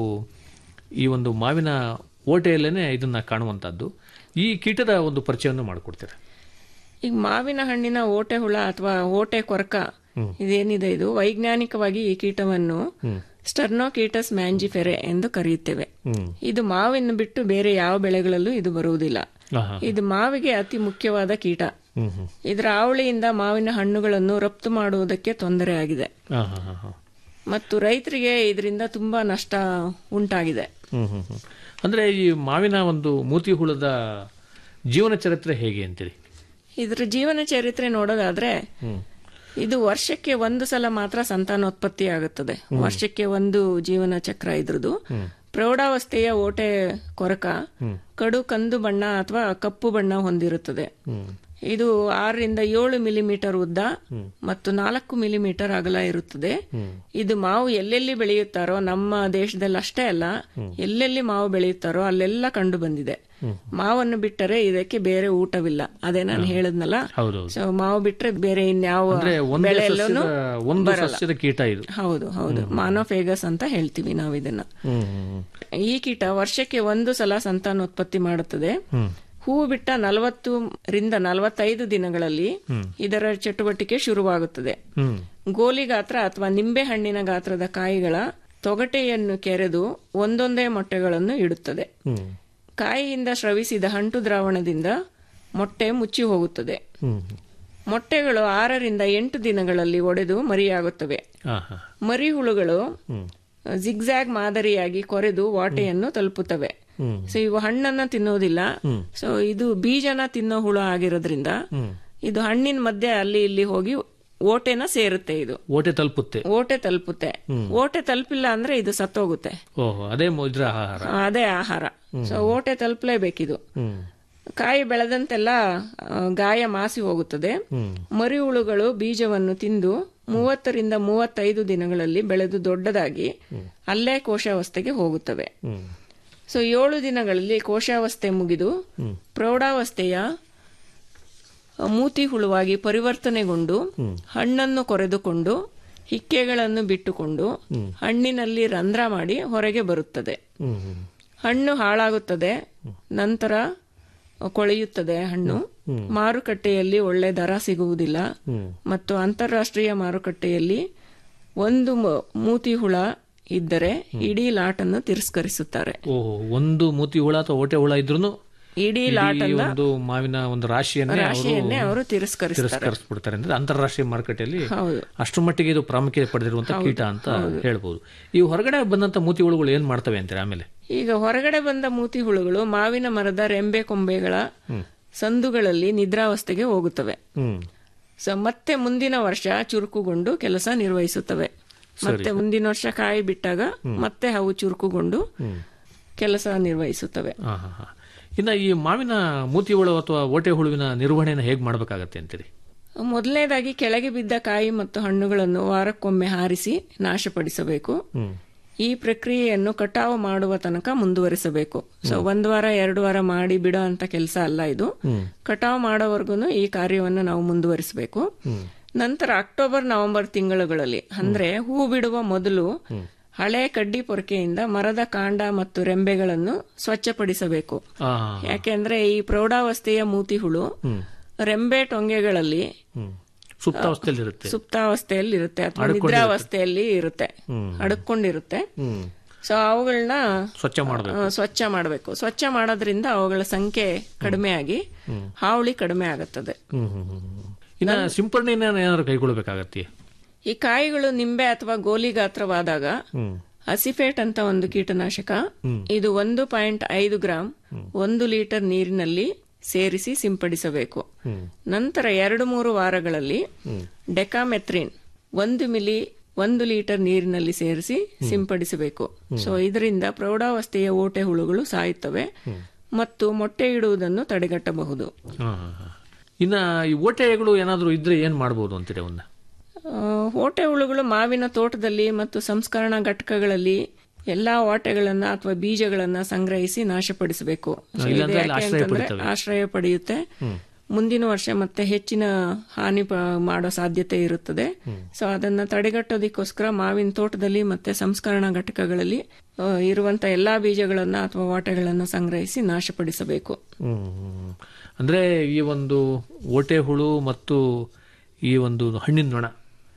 [SPEAKER 4] ಈ ಒಂದು ಮಾವಿನ ಓಟೆಯಲ್ಲೇನೆ ಇದನ್ನ ಕಾಣುವಂತದ್ದು ಈ ಕೀಟದ ಒಂದು ಪರಿಚಯವನ್ನು ಮಾಡಿಕೊಡ್ತೀರಾ
[SPEAKER 5] ಈಗ ಮಾವಿನ ಹಣ್ಣಿನ ಓಟೆ ಹುಳ ಅಥವಾ ಓಟೆ ಕೊರಕ ಇದೇನಿದೆ ಇದು ವೈಜ್ಞಾನಿಕವಾಗಿ ಈ ಕೀಟವನ್ನು ಸ್ಟರ್ನೋಕೀಟಸ್ ಮ್ಯಾಂಜಿಫೆರೆ ಎಂದು ಕರೆಯುತ್ತೇವೆ ಇದು ಮಾವಿನ ಬಿಟ್ಟು ಬೇರೆ ಯಾವ ಬೆಳೆಗಳಲ್ಲೂ ಇದು ಬರುವುದಿಲ್ಲ
[SPEAKER 4] ಆಹಾ.
[SPEAKER 5] ಇದು ಮಾವಿಗೆ ಅತಿ ಮುಖ್ಯವಾದ ಕೀಟ
[SPEAKER 4] ಹ್ಮ್ ಹ್ಮ್
[SPEAKER 5] ಇದರ ಹಾವಳಿಯಿಂದ ಮಾವಿನ ಹಣ್ಣುಗಳನ್ನು ರಫ್ತು ಮಾಡುವುದಕ್ಕೆ ತೊಂದರೆ ಆಗಿದೆ
[SPEAKER 4] ಹಾ ಹಾ ಹಾ ಹಾ
[SPEAKER 5] ಮತ್ತು ರೈತರಿಗೆ ಇದರಿಂದ ತುಂಬಾ ನಷ್ಟ ಉಂಟಾಗಿದೆ
[SPEAKER 4] ಹ್ಮ್ ಹ್ಮ್ ಹ್ಮ್. ಅಂದ್ರೆ ಈ ಮಾವಿನ ಒಂದು ಮೂತಿ ಹುಳದ ಜೀವನ ಚರಿತ್ರೆ ಹೇಗೆ ಅಂತೀರಿ
[SPEAKER 5] ಇದರ ಜೀವನ ಚರಿತ್ರೆ ನೋಡೋದಾದ್ರೆ ಇದು ವರ್ಷಕ್ಕೆ ಒಂದು ಸಲ ಮಾತ್ರ ಸಂತಾನೋತ್ಪತ್ತಿ ಆಗುತ್ತದೆ ವರ್ಷಕ್ಕೆ ಒಂದು ಜೀವನ ಚಕ್ರ ಇದ್ರದ್ದು ಪ್ರೌಢಾವಸ್ಥೆಯ ಓಟೆ ಕೊರಕ ಕಡು ಕಂದು ಬಣ್ಣ ಅಥವಾ ಕಪ್ಪು ಬಣ್ಣ ಹೊಂದಿರುತ್ತದೆ ಇದು ಆರರಿಂದ ಏಳು ಮಿಲಿಮೀಟರ್ ಉದ್ದ ಮತ್ತು ನಾಲ್ಕು ಮಿಲಿಮೀಟರ್ ಅಗಲ ಇರುತ್ತದೆ ಇದು ಮಾವು ಎಲ್ಲೆಲ್ಲಿ ಬೆಳೆಯುತ್ತಾರೋ ನಮ್ಮ ದೇಶದಲ್ಲಿ ಅಷ್ಟೇ ಅಲ್ಲ ಎಲ್ಲೆಲ್ಲಿ ಮಾವು ಬೆಳೆಯುತ್ತಾರೋ ಅಲ್ಲೆಲ್ಲ ಕಂಡು ಬಂದಿದೆ ಮಾವನ್ನು ಬಿಟ್ಟರೆ ಇದಕ್ಕೆ ಬೇರೆ ಊಟವಿಲ್ಲ ಅದೇ ನಾನು ಹೇಳಿದ್ನಲ್ಲ
[SPEAKER 4] ಹೌದೌದು
[SPEAKER 5] ಸೊ ಮಾವು ಬಿಟ್ರೆ ಬೇರೆ ಇನ್ಯಾವ
[SPEAKER 4] ಅಂದ್ರೆ ಒಂದೇ
[SPEAKER 5] ಬೆಳೆಯಲ್ಲೂ
[SPEAKER 4] ಸಸ್ಯದ ಒಂದು ಸಸ್ಯದ ಕೀಟ ಇದು
[SPEAKER 5] ಹೌದು ಹೌದು ಮಾನೋಫೇಗಸ್ ಅಂತ ಹೇಳ್ತೀವಿ ನಾವು ಇದನ್ನ
[SPEAKER 4] ಹ್ಮ್ ಹ್ಮ್
[SPEAKER 5] ಈ ಕೀಟ ವರ್ಷಕ್ಕೆ ಒಂದು ಸಲ ಸಂತಾನೋತ್ಪತ್ತಿ ಮಾಡುತ್ತದೆ ಹೂವು ಬಿಟ್ಟ ನಲವತ್ತು ರಿಂದ ನಲವತ್ತೈದು ದಿನಗಳಲ್ಲಿ ಇದರ ಚಟುವಟಿಕೆ ಶುರುವಾಗುತ್ತದೆ
[SPEAKER 4] ಹ್ಮ್
[SPEAKER 5] ಗೋಲಿ ಗಾತ್ರ ಅಥವಾ ನಿಂಬೆ ಹಣ್ಣಿನ ಗಾತ್ರದ ಕಾಯಿಗಳ ತೊಗಟೆಯನ್ನು ಕೆರೆದು ಒಂದೊಂದೇ ಮೊಟ್ಟೆಗಳನ್ನು ಇಡುತ್ತದೆ
[SPEAKER 4] ಹ್ಮ್
[SPEAKER 5] ಕಾಯಿಯಿಂದ ಸ್ರವಿಸಿದ ಅಂಟು ದ್ರಾವಣದಿಂದ ಮೊಟ್ಟೆ ಮುಚ್ಚಿ ಹೋಗುತ್ತದೆ
[SPEAKER 4] ಹ್ಮ್
[SPEAKER 5] ಮೊಟ್ಟೆಗಳು ಆರರಿಂದ ಎಂಟು ದಿನಗಳಲ್ಲಿ ಒಡೆದು ಮರಿಯಾಗುತ್ತವೆ
[SPEAKER 4] ಹಾ ಹಾ
[SPEAKER 5] ಮರಿ ಹುಳುಗಳು ಜಿಗ್ಜಾಗ್ ಮಾದರಿಯಾಗಿ ಕೊರೆದು ವಾಟೆಯನ್ನು ತಲುಪುತ್ತವೆ
[SPEAKER 4] ಹ್ಮ್.
[SPEAKER 5] ಸೊ ಇವು ಹಣ್ಣನ್ನ ತಿನ್ನೋದಿಲ್ಲ ಸೊ ಇದು ಬೀಜನ ತಿನ್ನೋ ಹುಳು ಆಗಿರೋದ್ರಿಂದ ಇದು ಹಣ್ಣಿನ ಮಧ್ಯೆ ಅಲ್ಲಿ ಇಲ್ಲಿ ಹೋಗಿ ಓಟೆನ ಸೇರುತ್ತೆ ಇದು
[SPEAKER 4] ಓಟೆ ತಲುಪುತ್ತೆ
[SPEAKER 5] ಓಟೆ ತಲುಪುತ್ತೆ ಓಟೆ ತಲುಪಿಲ್ಲ ಅಂದ್ರೆ ಇದು ಸತ್ತೋಗುತ್ತೆ
[SPEAKER 4] ಓಹೋ ಅದೇ ಮೊ- ಇದ್ರ ಆಹಾರ
[SPEAKER 5] ಅದೇ ಆಹಾರ ಸೊ ಓಟೆ ತಲುಪಲೇಬೇಕಿದು
[SPEAKER 4] ಹ್ಮ್
[SPEAKER 5] ಕಾಯಿ ಬೆಳೆದಂತೆಲ್ಲ ಆ, ಗಾಯ ಮಾಸಿ ಹೋಗುತ್ತದೆ ಮರಿ ಹುಳುಗಳು ಬೀಜವನ್ನು ತಿಂದು ಮೂವತ್ತರಿಂದ ಮೂವತ್ತೈದು ದಿನಗಳಲ್ಲಿ ಬೆಳೆದು ದೊಡ್ಡದಾಗಿ ಅಲ್ಲೇ ಕೋಶಾವಸ್ಥೆಗೆ ಹೋಗುತ್ತವೆ
[SPEAKER 4] ಹ್ಮ್
[SPEAKER 5] ಸೊ ಏಳು ದಿನಗಳಲ್ಲಿ ಕೋಶಾವಸ್ಥೆ ಮುಗಿದು ಪ್ರೌಢಾವಸ್ಥೆಯ ಮೂತಿ ಹುಳುವಾಗಿ ಪರಿವರ್ತನೆಗೊಂಡು ಹಣ್ಣನ್ನು ಕೊರೆದುಕೊಂಡು ಹಿಕ್ಕೆಗಳನ್ನು ಬಿಟ್ಟುಕೊಂಡು ಹಣ್ಣಿನಲ್ಲಿ ರಂಧ್ರ ಮಾಡಿ ಹೊರಗೆ ಬರುತ್ತದೆ
[SPEAKER 4] ಹ್ಮ್ ಹ್ಮ್
[SPEAKER 5] ಹಣ್ಣು ಹಾಳಾಗುತ್ತದೆ ನಂತರ ಕೊಳೆಯುತ್ತದೆ ಹಣ್ಣು ಮಾರುಕಟ್ಟೆಯಲ್ಲಿ ಒಳ್ಳೆ ದರ ಸಿಗುವುದಿಲ್ಲ ಮತ್ತು ಅಂತಾರಾಷ್ಟ್ರೀಯ ಮಾರುಕಟ್ಟೆಯಲ್ಲಿ ಒಂದು ಮ- ಮೂತಿ ಹುಳ ಇದ್ದರೆ ಇಡೀ ಲಾಟನ್ನು ತಿರಸ್ಕರಿಸುತ್ತಾರೆ
[SPEAKER 4] ಓಹೋ ಒಂದು ಮೂತಿ ಹುಳ ಅಥವಾ ಓಟೆ ಹುಳ ಇದ್ರೂ
[SPEAKER 5] ಇಡೀ ಲಾಟ್
[SPEAKER 4] ಒಂದು ಮಾವಿನ ಒಂದು ರಾಶಿಯನ್ನೇ ಅವರು
[SPEAKER 5] ರಾಶಿಯನ್ನೇ ಅವರು ತಿರಸ್ಕರಿಸ್ತಾರೆ
[SPEAKER 4] ತಿರಸ್ಕರಿಸ್ಬಿಡ್ತಾರೆ ಅಂದ್ರೆ ಅಂತಾರಾಷ್ಟ್ರೀಯ ಮಾರುಕಟ್ಟೆಯಲ್ಲಿ
[SPEAKER 5] ಹೌದು
[SPEAKER 4] ಅಷ್ಟು ಮಟ್ಟಿಗೆ ಇದು ಪ್ರಾಮುಖ್ಯತೆ ಪಡೆದಿರುವಂತ ಕೀಟ ಅಂತ ಹೇಳ್ಬೋದು ಈ ಹೊರಗಡೆ ಬಂದಂತ ಮೂತಿ ಹುಳುಗಳು ಏನ್ ಮಾಡ್ತವೆ ಅಂತೀರಾ ಆಮೇಲೆ
[SPEAKER 5] ಈಗ ಹೊರಗಡೆ ಬಂದ ಮೂತಿ ಹುಳುಗಳು ಮಾವಿನ ಮರದ ರೆಂಬೆ ಕೊಂಬೆಗಳ ಸಂದುಗಳಲ್ಲಿ ನಿದ್ರಾವಸ್ಥೆಗೆ ಹೋಗುತ್ತವೆ
[SPEAKER 4] ಹ್ಮ್
[SPEAKER 5] ಸೊ ಮತ್ತೆ ಮುಂದಿನ ವರ್ಷ ಚುರುಕುಗೊಂಡು ಕೆಲಸ ನಿರ್ವಹಿಸುತ್ತವೆ ಮತ್ತೆ ಮುಂದಿನ ವರ್ಷ ಕಾಯಿ ಬಿಟ್ಟಾಗ ಮತ್ತೆ ಅವು ಚುರುಕುಗೊಂಡು ಕೆಲಸ ನಿರ್ವಹಿಸುತ್ತವೆ
[SPEAKER 4] ಹಾ ಹಾ ಹಾ ಇನ್ನ ಈ ಮಾವಿನ ಮೂತಿ ಹುಳು ಅಥವಾ ಓಟೆ ಹುಳುವಿನ ನಿರ್ವಹಣೆನ ಹೇಗ್ ಮಾಡ್ಬೇಕಾಗತ್ತೆ ಅಂತೀರಿ
[SPEAKER 5] ಮೊದಲನೇದಾಗಿ ಕೆಳಗೆ ಬಿದ್ದ ಕಾಯಿ ಮತ್ತು ಹಣ್ಣುಗಳನ್ನು ವಾರಕ್ಕೊಮ್ಮೆ ಹಾರಿಸಿ ನಾಶಪಡಿಸಬೇಕು ಈ ಪ್ರಕ್ರಿಯೆಯನ್ನು ಕಟಾವು ಮಾಡುವ ತನಕ ಮುಂದುವರಿಸಬೇಕು ಸೊ ಒಂದ್ ವಾರ ಎರಡು ವಾರ ಮಾಡಿ ಬಿಡೋ ಅಂತ ಕೆಲಸ ಅಲ್ಲ ಇದು ಕಟಾವು ಮಾಡೋವರೆಗೂ ಈ ಕಾರ್ಯವನ್ನು ನಾವು ಮುಂದುವರಿಸಬೇಕು ನಂತರ ಅಕ್ಟೋಬರ್ ನವೆಂಬರ್ ತಿಂಗಳುಗಳಲ್ಲಿ ಅಂದ್ರೆ ಹೂ ಬಿಡುವ ಮೊದಲು ಹಳೆ ಕಡ್ಡಿ ಪೊರಕೆಯಿಂದ ಮರದ ಕಾಂಡ ಮತ್ತು ರೆಂಬೆಗಳನ್ನು ಸ್ವಚ್ಛಪಡಿಸಬೇಕು
[SPEAKER 4] ಆ
[SPEAKER 5] ಯಾಕೆಂದ್ರೆ ಈ ಪ್ರೌಢಾವಸ್ಥೆಯ ಮೂತಿ ಹುಳು ರೆಂಬೆ ಟೊಂಗೆಗಳಲ್ಲಿ
[SPEAKER 4] ಹ್ಮ್ ಸುಪ್ತಾವಸ್ಥೆಯಲ್ಲಿ ಇರುತ್ತೆ
[SPEAKER 5] ಸುಪ್ತಾವಸ್ಥೆಯಲ್ಲಿ ಇರುತ್ತೆ ಅಥವಾ ನಿದ್ರಾವಸ್ಥೆಯಲ್ಲಿ ಇರುತ್ತೆ ಅಡಕೊಂಡಿರುತ್ತೆ
[SPEAKER 4] ಹ್ಮ್
[SPEAKER 5] ಸೊ ಅವುಗಳನ್ನ
[SPEAKER 4] ಸ್ವಚ್ಛ ಮಾಡ್ಬೇಕು
[SPEAKER 5] ಆ, ಸ್ವಚ್ಛ ಮಾಡಬೇಕು ಸ್ವಚ್ಛ ಮಾಡೋದ್ರಿಂದ ಅವುಗಳ ಸಂಖ್ಯೆ ಕಡಿಮೆಯಾಗಿ ಹಾವಳಿ ಕಡಿಮೆ ಆಗುತ್ತದೆ
[SPEAKER 4] ಹ್ಮ್ ಹ್ಮ್ ಹ್ಮ್ ಹ್ಮ್. ಇನ್ನ ಸಿಂಪರಣೆನ ಏನಾದ್ರು ಕೈಗೊಳ್ಬೇಕಾಗತ್ತೆ
[SPEAKER 5] ಈ ಕಾಯಿಗಳು ನಿಂಬೆ ಅಥವಾ ಗೋಲಿ ಗಾತ್ರವಾದಾಗ
[SPEAKER 4] ಹ್ಮ್
[SPEAKER 5] ಅಸಿಫೇಟ್ ಅಂತ ಒಂದು ಕೀಟನಾಶಕ ಇದು ಒಂದು ಪಾಯಿಂಟ್ ಐದು ಗ್ರಾಂ ಒಂದು ಲೀಟರ್ ನೀರಿನಲ್ಲಿ ಸೇರಿಸಿ ಸಿಂಪಡಿಸಬೇಕು ನಂತರ ಎರಡು ಮೂರು ವಾರಗಳಲ್ಲಿ ಡೆಕಾಮೆಥ್ರಿನ್ ಒಂದು ಮಿಲಿ ಒಂದು ಲೀಟರ್ ನೀರಿನಲ್ಲಿ ಸೇರಿಸಿ ಸಿಂಪಡಿಸಬೇಕು ಸೊ ಇದರಿಂದ ಪ್ರೌಢಾವಸ್ಥೆಯ ಓಟೆ ಹುಳುಗಳು ಸಾಯುತ್ತವೆ ಮತ್ತು ಮೊಟ್ಟೆ ಇಡುವುದನ್ನು ತಡೆಗಟ್ಟಬಹುದು
[SPEAKER 4] ಹಾ, ಹಾ, ಹಾ. ಇನ್ನ ಈ ಓಟೆಗಳು ಏನಾದ್ರು ಇದ್ರೆ ಏನ್ ಮಾಡ್ಬೋದು ಅಂತೀರಿ ಅವನ್ನ
[SPEAKER 5] ಆ, ಓಟೆ ಹುಳುಗಳು ಮಾವಿನ ತೋಟದಲ್ಲಿ ಮತ್ತು ಸಂಸ್ಕರಣಾ ಘಟಕಗಳಲ್ಲಿ ಎಲ್ಲಾ ಓಟೆಗಳನ್ನ ಅಥವಾ ಬೀಜಗಳನ್ನ ಸಂಗ್ರಹಿಸಿ ನಾಶಪಡಿಸಬೇಕು So, ಇದು
[SPEAKER 4] ಇಲ್ಲಾಂದ್ರೆ ಅಲ್ಲಿ
[SPEAKER 5] ಯಾಕೆ
[SPEAKER 4] ಆಶ್ರಯ
[SPEAKER 5] ಅಂತಂದ್ರೆ
[SPEAKER 4] ಪಡೀತವೆ.
[SPEAKER 5] ಆಶ್ರಯ ಪಡೆಯುತ್ತೆ ಮುಂದಿನ ವರ್ಷ ಮತ್ತೆ ಹೆಚ್ಚಿನ ಹಾನಿ ಪ- ಮಾಡೋ ಸಾಧ್ಯತೆ ಇರುತ್ತದೆ ಸೊ ಅದನ್ನ ತಡೆಗಟ್ಟೋದಕ್ಕೋಸ್ಕರ ಮಾವಿನ ತೋಟದಲ್ಲಿ ಮತ್ತೆ ಸಂಸ್ಕರಣಾ ಘಟಕಗಳಲ್ಲಿ ಆ, ಇರುವಂತ ಎಲ್ಲಾ ಬೀಜಗಳನ್ನ ಅಥವಾ ಓಟೆಗಳನ್ನ ಸಂಗ್ರಹಿಸಿ ನಾಶಪಡಿಸಬೇಕು
[SPEAKER 4] ಹ್ಮ್, ಹ್ಮ್. ಅಂದ್ರೆ ಈ ಒಂದು ಓಟೆ ಹುಳು ಮತ್ತು ಈ ಒಂದು ಹಣ್ಣಿನ ನೊಣ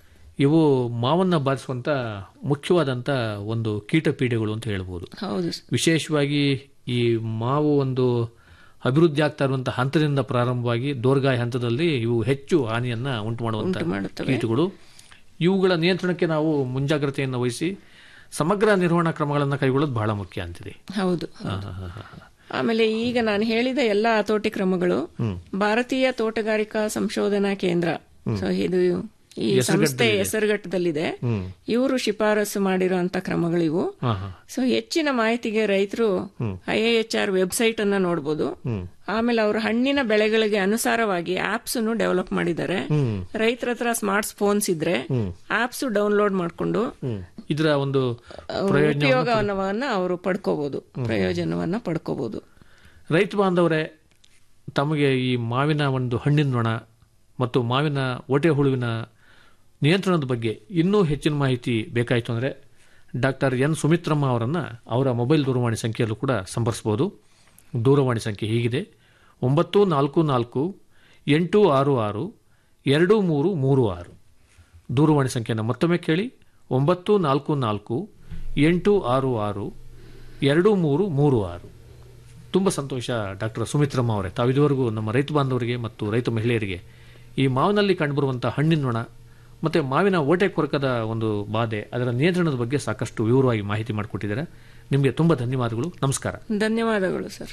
[SPEAKER 4] ಇವು ಮಾವನ್ನ ಬಾಧಿಸುವಂತ ಮುಖ್ಯವಾದಂತ ಒಂದು ಕೀಟ ಪೀಡೆಗಳು ಅಂತ ಹೇಳ್ಬೋದು
[SPEAKER 5] ಹೌದು
[SPEAKER 4] ವಿಶೇಷವಾಗಿ ಈ ಮಾವು ಒಂದು ಅಭಿವೃದ್ಧಿ ಆಗ್ತಾ ಇರುವಂತಹ ಹಂತದಿಂದ ಪ್ರಾರಂಭವಾಗಿ ದೋರ್ಗಾಯ ಹಂತದಲ್ಲಿ ಇವು ಹೆಚ್ಚು ಹಾನಿಯನ್ನ ಉಂಟು ಮಾಡುವಂತ
[SPEAKER 5] ಮಾಡುತ್ತವೆ.
[SPEAKER 4] ಕೀಟಗಳು ಇವುಗಳ ನಿಯಂತ್ರಣಕ್ಕೆ ನಾವು ಮುಂಜಾಗ್ರತೆಯನ್ನು ವಹಿಸಿ ಸಮಗ್ರ ನಿರ್ವಹಣಾ ಕ್ರಮಗಳನ್ನು ಕೈಗೊಳ್ಳೋದು ಬಹಳ ಮುಖ್ಯ ಅಂತಿದೆ
[SPEAKER 5] ಹೌದು
[SPEAKER 4] ಹಾ, ಹಾ, ಹಾ, ಹಾ.
[SPEAKER 5] ಆಮೇಲೆ ಈಗ ನಾನು ಹೇಳಿದ ಎಲ್ಲಾ ಹತೋಟಿ ಕ್ರಮಗಳು ಭಾರತೀಯ ತೋಟಗಾರಿಕಾ ಸಂಶೋಧನಾ ಕೇಂದ್ರ ಸೊ ಇದು ಈ ಸಂಸ್ಥೆ ಹೆಸರುಘಟ್ಟದಲ್ಲಿದೆ ಇವರು ಶಿಫಾರಸು ಮಾಡಿರುವಂತ ಕ್ರಮಗಳಿವು
[SPEAKER 4] ಹಾ ಹಾ
[SPEAKER 5] ಸೊ ಹೆಚ್ಚಿನ ಮಾಹಿತಿಗೆ ರೈತರು ಐ ಎಚ್ ಆರ್ ವೆಬ್ಸೈಟ್ ಅನ್ನ ನೋಡಬಹುದು ಆಮೇಲೆ ಅವರು ಹಣ್ಣಿನ ಬೆಳೆಗಳಿಗೆ ಅನುಸಾರವಾಗಿ ಆಪ್ಸ್ ಡೆವಲಪ್ ಮಾಡಿದ್ದಾರೆ ರೈತರ ಹತ್ರ ಸ್ಮಾರ್ಟ್ ಫೋನ್ಸ್ ಇದ್ರೆ ಆಪ್ಸ್ ಡೌನ್ಲೋಡ್ ಮಾಡ್ಕೊಂಡು
[SPEAKER 4] ಇದರ ಒಂದು
[SPEAKER 5] ಉಪಯೋಗವನ್ನ ಅವರು ಪಡ್ಕೋಬಹುದು ಪ್ರಯೋಜನವನ್ನ ಪಡ್ಕೋಬಹುದು
[SPEAKER 4] ರೈತ ಬಾಂಧವರೇ ತಮಗೆ ಈ ಮಾವಿನ ಒಂದು ಹಣ್ಣಿನ ನೊಣ ಮತ್ತು ಮಾವಿನ ಓಟೆ ಹುಳುವಿನ ನಿಯಂತ್ರಣದ ಬಗ್ಗೆ ಇನ್ನೂ ಹೆಚ್ಚಿನ ಮಾಹಿತಿ ಬೇಕಾಯಿತು ಅಂದರೆ ಡಾಕ್ಟರ್ ಎನ್ ಸುಮಿತ್ರಮ್ಮ ಅವರನ್ನು ಅವರ ಮೊಬೈಲ್ ದೂರವಾಣಿ ಸಂಖ್ಯೆಯಲ್ಲೂ ಕೂಡ ಸಂಪರ್ಸ್ಬೋದು ದೂರವಾಣಿ ಸಂಖ್ಯೆ ಹೀಗಿದೆ ಒಂಬತ್ತು ನಾಲ್ಕು ನಾಲ್ಕು ಎಂಟು ಆರು ಆರು ಎರಡು ಮೂರು ಮೂರು ಆರು ದೂರವಾಣಿ ಸಂಖ್ಯೆಯನ್ನು ಮತ್ತೊಮ್ಮೆ ಕೇಳಿ ಒಂಬತ್ತು ನಾಲ್ಕು ನಾಲ್ಕು ಎಂಟು ಆರು ಆರು ಎರಡು ಮೂರು ಮೂರು ಆರು ತುಂಬ ಸಂತೋಷ ಡಾಕ್ಟರ್ ಸುಮಿತ್ರಮ್ಮ ಅವರೇ ತಾವು ಇದುವರೆಗೂ ನಮ್ಮ ರೈತ ಬಾಂಧವರಿಗೆ ಮತ್ತು ರೈತ ಮಹಿಳೆಯರಿಗೆ ಈ ಮಾವಿನಲ್ಲಿ ಕಂಡುಬರುವಂಥ ಹಣ್ಣಿನ ನೊಣ ಮತ್ತು ಮಾವಿನ ಓಟೆ ಕೊರಕದ ಒಂದು ಬಾಧೆ ಅದರ ನಿಯಂತ್ರಣದ ಬಗ್ಗೆ ಸಾಕಷ್ಟು ವಿವರವಾಗಿ ಮಾಹಿತಿ ಮಾಡಿಕೊಟ್ಟಿದ್ದಾರೆ ನಿಮಗೆ ತುಂಬ ಧನ್ಯವಾದಗಳು ನಮಸ್ಕಾರ
[SPEAKER 5] ಧನ್ಯವಾದಗಳು ಸರ್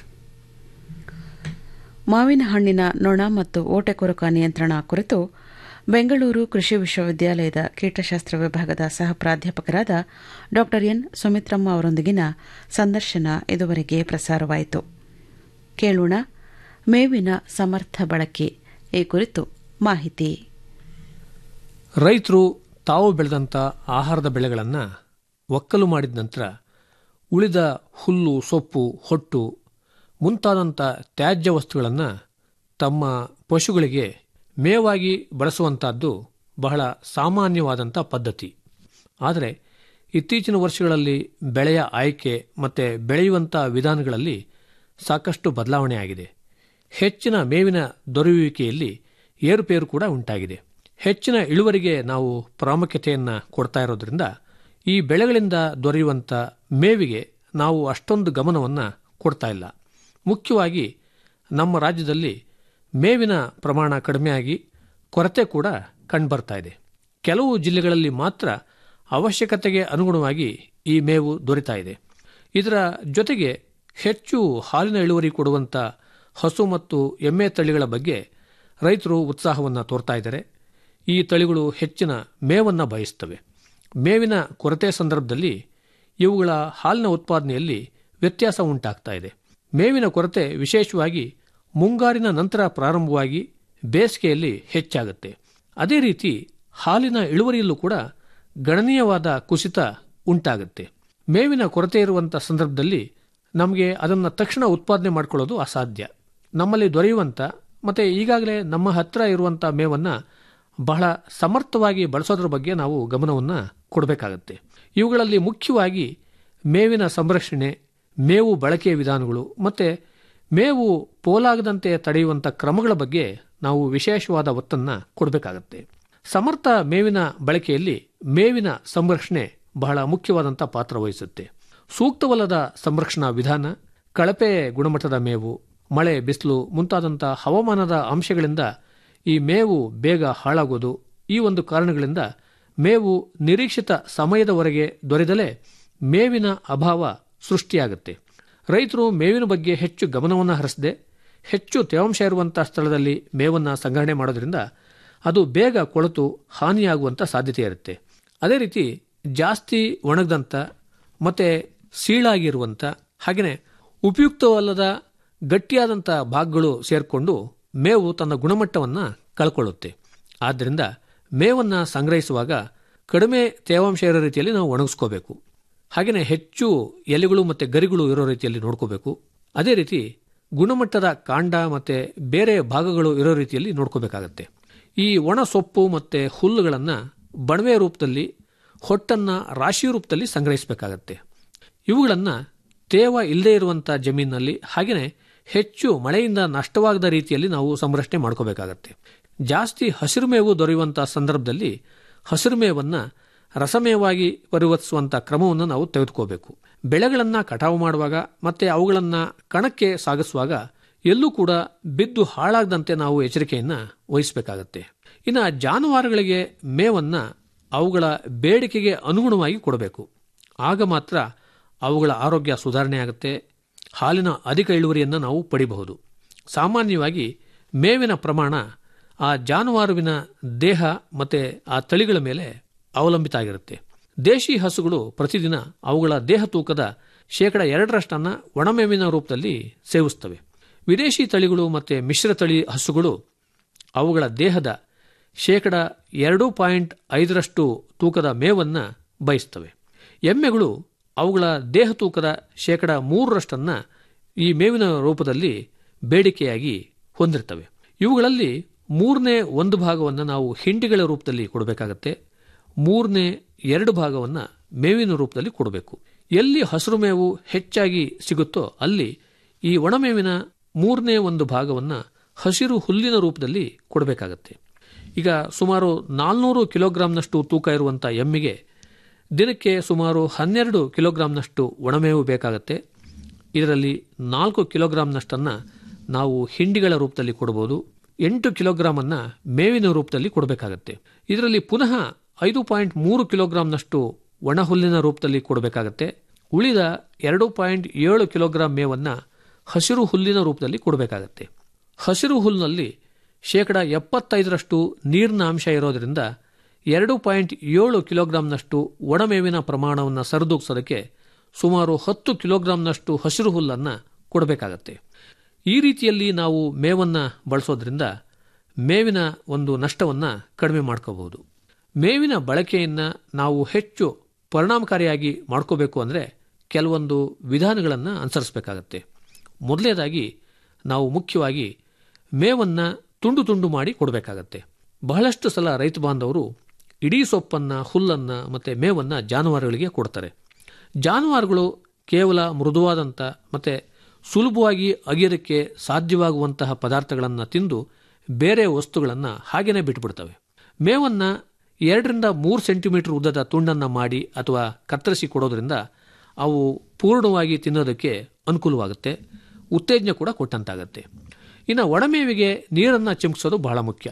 [SPEAKER 1] ಮಾವಿನ ಹಣ್ಣಿನ ನೊಣ ಮತ್ತು ಓಟೆ ಕೊರಕ ನಿಯಂತ್ರಣ ಕುರಿತು ಬೆಂಗಳೂರು ಕೃಷಿ ವಿಶ್ವವಿದ್ಯಾಲಯದ ಕೀಟಶಾಸ್ತ್ರ ವಿಭಾಗದ ಸಹ ಪ್ರಾಧ್ಯಾಪಕರಾದ ಡಾ ಎನ್ ಸುಮಿತ್ರಮ್ಮ ಅವರೊಂದಿಗಿನ ಸಂದರ್ಶನ ಇದುವರೆಗೆ ಪ್ರಸಾರವಾಯಿತು ಕೇಳೋಣ ಮೇವಿನ ಸಮರ್ಥ ಬಳಕೆ ಈ ಕುರಿತು ಮಾಹಿತಿ
[SPEAKER 4] ರೈತರು ತಾವು ಬೆಳೆದಂಥ ಆಹಾರದ ಬೆಳೆಗಳನ್ನು ಒಕ್ಕಲು ಮಾಡಿದ ನಂತರ ಉಳಿದ ಹುಲ್ಲು ಸೊಪ್ಪು ಹೊಟ್ಟು ಮುಂತಾದಂಥ ತ್ಯಾಜ್ಯ ವಸ್ತುಗಳನ್ನು ತಮ್ಮ ಪಶುಗಳಿಗೆ ಮೇವಾಗಿ ಬಳಸುವಂಥದ್ದು ಬಹಳ ಸಾಮಾನ್ಯವಾದಂಥ ಪದ್ಧತಿ ಆದರೆ ಇತ್ತೀಚಿನ ವರ್ಷಗಳಲ್ಲಿ ಬೆಳೆಯ ಆಯ್ಕೆ ಮತ್ತು ಬೆಳೆಯುವಂಥ ವಿಧಾನಗಳಲ್ಲಿ ಸಾಕಷ್ಟು ಬದಲಾವಣೆ ಆಗಿದೆ ಹೆಚ್ಚಿನ ಮೇವಿನ ದೊರೆಯುವಿಕೆಯಲ್ಲಿ ಏರುಪೇರು ಕೂಡ ಉಂಟಾಗಿದೆ ಹೆಚ್ಚಿನ ಇಳುವರಿಗೆ ನಾವು ಪ್ರಾಮುಖ್ಯತೆಯನ್ನು ಕೊಡ್ತಾ ಇರೋದ್ರಿಂದ ಈ ಬೆಳೆಗಳಿಂದ ದೊರೆಯುವಂಥ ಮೇವಿಗೆ ನಾವು ಅಷ್ಟೊಂದು ಗಮನವನ್ನು ಕೊಡ್ತಾ ಇಲ್ಲ ಮುಖ್ಯವಾಗಿ ನಮ್ಮ ರಾಜ್ಯದಲ್ಲಿ ಮೇವಿನ ಪ್ರಮಾಣ ಕಡಿಮೆಯಾಗಿ ಕೊರತೆ ಕೂಡ ಕಂಡುಬರ್ತಾ ಇದೆ ಕೆಲವು ಜಿಲ್ಲೆಗಳಲ್ಲಿ ಮಾತ್ರ ಅವಶ್ಯಕತೆಗೆ ಅನುಗುಣವಾಗಿ ಈ ಮೇವು ದೊರೆತಾ ಇದೆ ಇದರ ಜೊತೆಗೆ ಹೆಚ್ಚು ಹಾಲಿನ ಇಳುವರಿ ಕೊಡುವಂಥ ಹಸು ಮತ್ತು ಎಮ್ಮೆ ತಳಿಗಳ ಬಗ್ಗೆ ರೈತರು ಉತ್ಸಾಹವನ್ನು ತೋರ್ತಾ ಇದ್ದಾರೆ ಈ ತಳಿಗಳು ಹೆಚ್ಚಿನ ಮೇವನ್ನು ಬಯಸ್ತವೆ ಮೇವಿನ ಕೊರತೆ ಸಂದರ್ಭದಲ್ಲಿ ಇವುಗಳ ಹಾಲಿನ ಉತ್ಪಾದನೆಯಲ್ಲಿ ವ್ಯತ್ಯಾಸ ಉಂಟಾಗ್ತಾ ಇದೆ ಮೇವಿನ ಕೊರತೆ ವಿಶೇಷವಾಗಿ ಮುಂಗಾರಿನ ನಂತರ ಪ್ರಾರಂಭವಾಗಿ ಬೇಸಿಗೆಯಲ್ಲಿ ಹೆಚ್ಚಾಗುತ್ತೆ ಅದೇ ರೀತಿ ಹಾಲಿನ ಇಳುವರಿಯಲ್ಲೂ ಕೂಡ ಗಣನೀಯವಾದ ಕುಸಿತ ಉಂಟಾಗುತ್ತೆ ಮೇವಿನ ಕೊರತೆ ಇರುವಂಥ ಸಂದರ್ಭದಲ್ಲಿ ನಮಗೆ ಅದನ್ನು ತಕ್ಷಣ ಉತ್ಪಾದನೆ ಮಾಡಿಕೊಳ್ಳೋದು ಅಸಾಧ್ಯ ನಮ್ಮಲ್ಲಿ ದೊರೆಯುವಂಥ ಮತ್ತು ಈಗಾಗಲೇ ನಮ್ಮ ಹತ್ತಿರ ಇರುವಂಥ ಮೇವನ್ನು ಬಹಳ ಸಮರ್ಥವಾಗಿ ಬಳಸೋದ್ರ ಬಗ್ಗೆ ನಾವು ಗಮನವನ್ನು ಕೊಡಬೇಕಾಗತ್ತೆ ಇವುಗಳಲ್ಲಿ ಮುಖ್ಯವಾಗಿ ಮೇವಿನ ಸಂರಕ್ಷಣೆ ಮೇವು ಬಳಕೆಯ ವಿಧಾನಗಳು ಮತ್ತು ಮೇವು ಪೋಲಾಗದಂತೆ ತಡೆಯುವಂಥ ಕ್ರಮಗಳ ಬಗ್ಗೆ ನಾವು ವಿಶೇಷವಾದ ಒತ್ತನ್ನು ಕೊಡಬೇಕಾಗತ್ತೆ ಸಮರ್ಥ ಮೇವಿನ ಬಳಕೆಯಲ್ಲಿ ಮೇವಿನ ಸಂರಕ್ಷಣೆ ಬಹಳ ಮುಖ್ಯವಾದಂಥ ಪಾತ್ರ ವಹಿಸುತ್ತೆ ಸೂಕ್ತವಲ್ಲದ ಸಂರಕ್ಷಣಾ ವಿಧಾನ ಕಳಪೆ ಗುಣಮಟ್ಟದ ಮೇವು ಮಳೆ ಬಿಸಿಲು ಮುಂತಾದಂಥ ಹವಾಮಾನದ ಅಂಶಗಳಿಂದ ಈ ಮೇವು ಬೇಗ ಹಾಳಾಗೋದು ಈ ಒಂದು ಕಾರಣಗಳಿಂದ ಮೇವು ನಿರೀಕ್ಷಿತ ಸಮಯದವರೆಗೆ ದೊರೆದಲೇ ಮೇವಿನ ಅಭಾವ ಸೃಷ್ಟಿಯಾಗುತ್ತೆ ರೈತರು ಮೇವಿನ ಬಗ್ಗೆ ಹೆಚ್ಚು ಗಮನವನ್ನು ಹರಿಸದೆ ಹೆಚ್ಚು ತೇವಾಂಶ ಇರುವಂಥ ಸ್ಥಳದಲ್ಲಿ ಮೇವನ್ನು ಸಂಗ್ರಹಣೆ ಮಾಡೋದ್ರಿಂದ ಅದು ಬೇಗ ಕೊಳೆತು ಹಾನಿಯಾಗುವಂಥ ಸಾಧ್ಯತೆ ಇರುತ್ತೆ ಅದೇ ರೀತಿ ಜಾಸ್ತಿ ಒಣಗದಂಥ ಮತ್ತು ಸೀಳಾಗಿರುವಂಥ ಹಾಗೆಯೇ ಉಪಯುಕ್ತವಲ್ಲದ ಗಟ್ಟಿಯಾದಂಥ ಭಾಗಗಳು ಸೇರಿಕೊಂಡು ಮೇವು ತನ್ನ ಗುಣಮಟ್ಟವನ್ನು ಕಳ್ಕೊಳ್ಳುತ್ತೆ ಆದ್ದರಿಂದ ಮೇವನ್ನು ಸಂಗ್ರಹಿಸುವಾಗ ಕಡಿಮೆ ತೇವಾಂಶ ಇರೋ ರೀತಿಯಲ್ಲಿ ನಾವು ಒಣಗಿಸ್ಕೋಬೇಕು ಹಾಗೆಯೇ ಹೆಚ್ಚು ಎಲೆಗಳು ಮತ್ತು ಗರಿಗಳು ಇರೋ ರೀತಿಯಲ್ಲಿ ನೋಡ್ಕೋಬೇಕು ಅದೇ ರೀತಿ ಗುಣಮಟ್ಟದ ಕಾಂಡ ಮತ್ತು ಬೇರೆ ಭಾಗಗಳು ಇರೋ ರೀತಿಯಲ್ಲಿ ನೋಡ್ಕೋಬೇಕಾಗತ್ತೆ ಈ ಒಣ ಸೊಪ್ಪು ಮತ್ತು ಹುಲ್ಲುಗಳನ್ನು ಬಣವೆ ರೂಪದಲ್ಲಿ ಹೊಟ್ಟನ್ನು ರಾಶಿ ರೂಪದಲ್ಲಿ ಸಂಗ್ರಹಿಸಬೇಕಾಗತ್ತೆ ಇವುಗಳನ್ನು ತೇವ ಇಲ್ಲದೇ ಇರುವಂಥ ಜಮೀನಿನಲ್ಲಿ ಹಾಗೆಯೇ ಹೆಚ್ಚು ಮಳೆಯಿಂದ ನಷ್ಟವಾಗದ ರೀತಿಯಲ್ಲಿ ನಾವು ಸಂರಕ್ಷಣೆ ಮಾಡ್ಕೋಬೇಕಾಗತ್ತೆ ಜಾಸ್ತಿ ಹಸಿರು ಮೇವು ದೊರೆಯುವಂಥ ಸಂದರ್ಭದಲ್ಲಿ ಹಸಿರು ಮೇವನ್ನು ರಸಮೇವಾಗಿ ಪರಿವರ್ತಿಸುವಂಥ ಕ್ರಮವನ್ನು ನಾವು ತೆಗೆದುಕೋಬೇಕು ಬೆಳೆಗಳನ್ನು ಕಟಾವು ಮಾಡುವಾಗ ಮತ್ತು ಅವುಗಳನ್ನು ಕಣಕ್ಕೆ ಸಾಗಿಸುವಾಗ ಎಲ್ಲೂ ಕೂಡ ಬಿದ್ದು ಹಾಳಾಗದಂತೆ ನಾವು ಎಚ್ಚರಿಕೆಯನ್ನು ವಹಿಸಬೇಕಾಗತ್ತೆ ಇನ್ನು ಜಾನುವಾರುಗಳಿಗೆ ಮೇವನ್ನು ಅವುಗಳ ಬೇಡಿಕೆಗೆ ಅನುಗುಣವಾಗಿ ಕೊಡಬೇಕು ಆಗ ಮಾತ್ರ ಅವುಗಳ ಆರೋಗ್ಯ ಸುಧಾರಣೆ ಆಗುತ್ತೆ ಹಾಲಿನ ಅಧಿಕ ಇಳುವರಿಯನ್ನು ನಾವು ಪಡಿಬಹುದು ಸಾಮಾನ್ಯವಾಗಿ ಮೇವಿನ ಪ್ರಮಾಣ ಆ ಜಾನುವಾರುವಿನ ದೇಹ ಮತ್ತು ಆ ತಳಿಗಳ ಮೇಲೆ ಅವಲಂಬಿತ ಆಗಿರುತ್ತೆ ದೇಶಿ ಹಸುಗಳು ಪ್ರತಿದಿನ ಅವುಗಳ ದೇಹ ತೂಕದ ಶೇಕಡ ಎರಡರಷ್ಟನ್ನು ಒಣಮೇವಿನ ರೂಪದಲ್ಲಿ ಸೇವಿಸ್ತವೆ ವಿದೇಶಿ ತಳಿಗಳು ಮತ್ತು ಮಿಶ್ರ ತಳಿ ಹಸುಗಳು ಅವುಗಳ ದೇಹದ ಶೇಕಡ ಎರಡು ಪಾಯಿಂಟ್ ಐದರಷ್ಟು ತೂಕದ ಮೇವನ್ನು ಬಯಸ್ತವೆ ಎಮ್ಮೆಗಳು ಅವುಗಳ ದೇಹ ತೂಕದ ಶೇಕಡ ಮೂರರಷ್ಟನ್ನು ಈ ಮೇವಿನ ರೂಪದಲ್ಲಿ ಬೇಡಿಕೆಯಾಗಿ ಹೊಂದಿರ್ತವೆ ಇವುಗಳಲ್ಲಿ ಮೂರನೇ ಒಂದು ಭಾಗವನ್ನು ನಾವು ಹಿಂಡಿಗಳ ರೂಪದಲ್ಲಿ ಕೊಡಬೇಕಾಗತ್ತೆ ಮೂರನೇ ಎರಡು ಭಾಗವನ್ನು ಮೇವಿನ ರೂಪದಲ್ಲಿ ಕೊಡಬೇಕು ಎಲ್ಲಿ ಹಸಿರು ಮೇವು ಹೆಚ್ಚಾಗಿ ಸಿಗುತ್ತೋ ಅಲ್ಲಿ ಈ ಒಣಮೇವಿನ ಮೂರನೇ ಒಂದು ಭಾಗವನ್ನು ಹಸಿರು ಹುಲ್ಲಿನ ರೂಪದಲ್ಲಿ ಕೊಡಬೇಕಾಗತ್ತೆ ಈಗ ಸುಮಾರು ನಾಲ್ನೂರು ಕಿಲೋಗ್ರಾಂನಷ್ಟು ತೂಕ ಇರುವಂಥ ಎಮ್ಮಿಗೆ ದಿನಕ್ಕೆ ಸುಮಾರು ಹನ್ನೆರಡು ಕಿಲೋಗ್ರಾಂನಷ್ಟು ಒಣಮೇವು ಬೇಕಾಗತ್ತೆ ಇದರಲ್ಲಿ ನಾಲ್ಕು ಕಿಲೋಗ್ರಾಂನಷ್ಟನ್ನು ನಾವು ಹಿಂಡಿಗಳ ರೂಪದಲ್ಲಿ ಕೊಡಬಹುದು ಎಂಟು ಕಿಲೋಗ್ರಾಮನ್ನು ಮೇವಿನ ರೂಪದಲ್ಲಿ ಕೊಡಬೇಕಾಗತ್ತೆ ಇದರಲ್ಲಿ ಪುನಃ ಐದು ಪಾಯಿಂಟ್ ಮೂರು ಕಿಲೋಗ್ರಾಂನಷ್ಟು ಒಣ ಹುಲ್ಲಿನ ರೂಪದಲ್ಲಿ ಕೊಡಬೇಕಾಗತ್ತೆ ಉಳಿದ ಎರಡು ಪಾಯಿಂಟ್ ಏಳು ಕಿಲೋಗ್ರಾಂ ಮೇವನ್ನು ಹಸಿರು ಹುಲ್ಲಿನ ರೂಪದಲ್ಲಿ ಕೊಡಬೇಕಾಗತ್ತೆ ಹಸಿರು ಹುಲ್ಲಿನಲ್ಲಿ ಶೇಕಡ ಎಪ್ಪತ್ತೈದರಷ್ಟು ನೀರಿನ ಅಂಶ ಇರೋದರಿಂದ ಎರಡು ಪಾಯಿಂಟ್ ಏಳು ಕಿಲೋಗ್ರಾಂನಷ್ಟು ಒಣಮೇವಿನ ಪ್ರಮಾಣವನ್ನು ಸರಿದೂಗಿಸೋದಕ್ಕೆ ಸುಮಾರು ಹತ್ತು ಕಿಲೋಗ್ರಾಂನಷ್ಟು ಹಸಿರು ಹುಲ್ಲನ್ನು ಕೊಡಬೇಕಾಗತ್ತೆ ಈ ರೀತಿಯಲ್ಲಿ ನಾವು ಮೇವನ್ನು ಬಳಸೋದ್ರಿಂದ ಮೇವಿನ ಒಂದು ನಷ್ಟವನ್ನು ಕಡಿಮೆ ಮಾಡ್ಕೋಬಹುದು ಮೇವಿನ ಬಳಕೆಯನ್ನು ನಾವು ಹೆಚ್ಚು ಪರಿಣಾಮಕಾರಿಯಾಗಿ ಮಾಡ್ಕೋಬೇಕು ಅಂದರೆ ಕೆಲವೊಂದು ವಿಧಾನಗಳನ್ನು ಅನುಸರಿಸಬೇಕಾಗತ್ತೆ ಮೊದಲನೇದಾಗಿ ನಾವು ಮುಖ್ಯವಾಗಿ ಮೇವನ್ನು ತುಂಡು ತುಂಡು ಮಾಡಿ ಕೊಡಬೇಕಾಗತ್ತೆ ಬಹಳಷ್ಟು ಸಲ ರೈತ ಬಾಂಧವರು ಇಡೀ ಸೊಪ್ಪನ್ನು ಹುಲ್ಲನ್ನು ಮತ್ತು ಮೇವನ್ನು ಜಾನುವಾರುಗಳಿಗೆ ಕೊಡ್ತಾರೆ ಜಾನುವಾರುಗಳು ಕೇವಲ ಮೃದುವಾದಂಥ ಮತ್ತು ಸುಲಭವಾಗಿ ಅಗಿಯೋದಕ್ಕೆ ಸಾಧ್ಯವಾಗುವಂತಹ ಪದಾರ್ಥಗಳನ್ನು ತಿಂದು ಬೇರೆ ವಸ್ತುಗಳನ್ನು ಹಾಗೇನೆ ಬಿಟ್ಬಿಡ್ತವೆ ಮೇವನ್ನು ಎರಡರಿಂದ ಮೂರು ಸೆಂಟಿಮೀಟರ್ ಉದ್ದದ ತುಂಡನ್ನು ಮಾಡಿ ಅಥವಾ ಕತ್ತರಿಸಿ ಕೊಡೋದ್ರಿಂದ ಅವು ಪೂರ್ಣವಾಗಿ ತಿನ್ನೋದಕ್ಕೆ ಅನುಕೂಲವಾಗುತ್ತೆ ಉತ್ತೇಜನ ಕೂಡ ಕೊಟ್ಟಂತಾಗತ್ತೆ ಇನ್ನು ಒಣಮೇವಿಗೆ ನೀರನ್ನು ಚಿಮುಕಿಸೋದು ಬಹಳ ಮುಖ್ಯ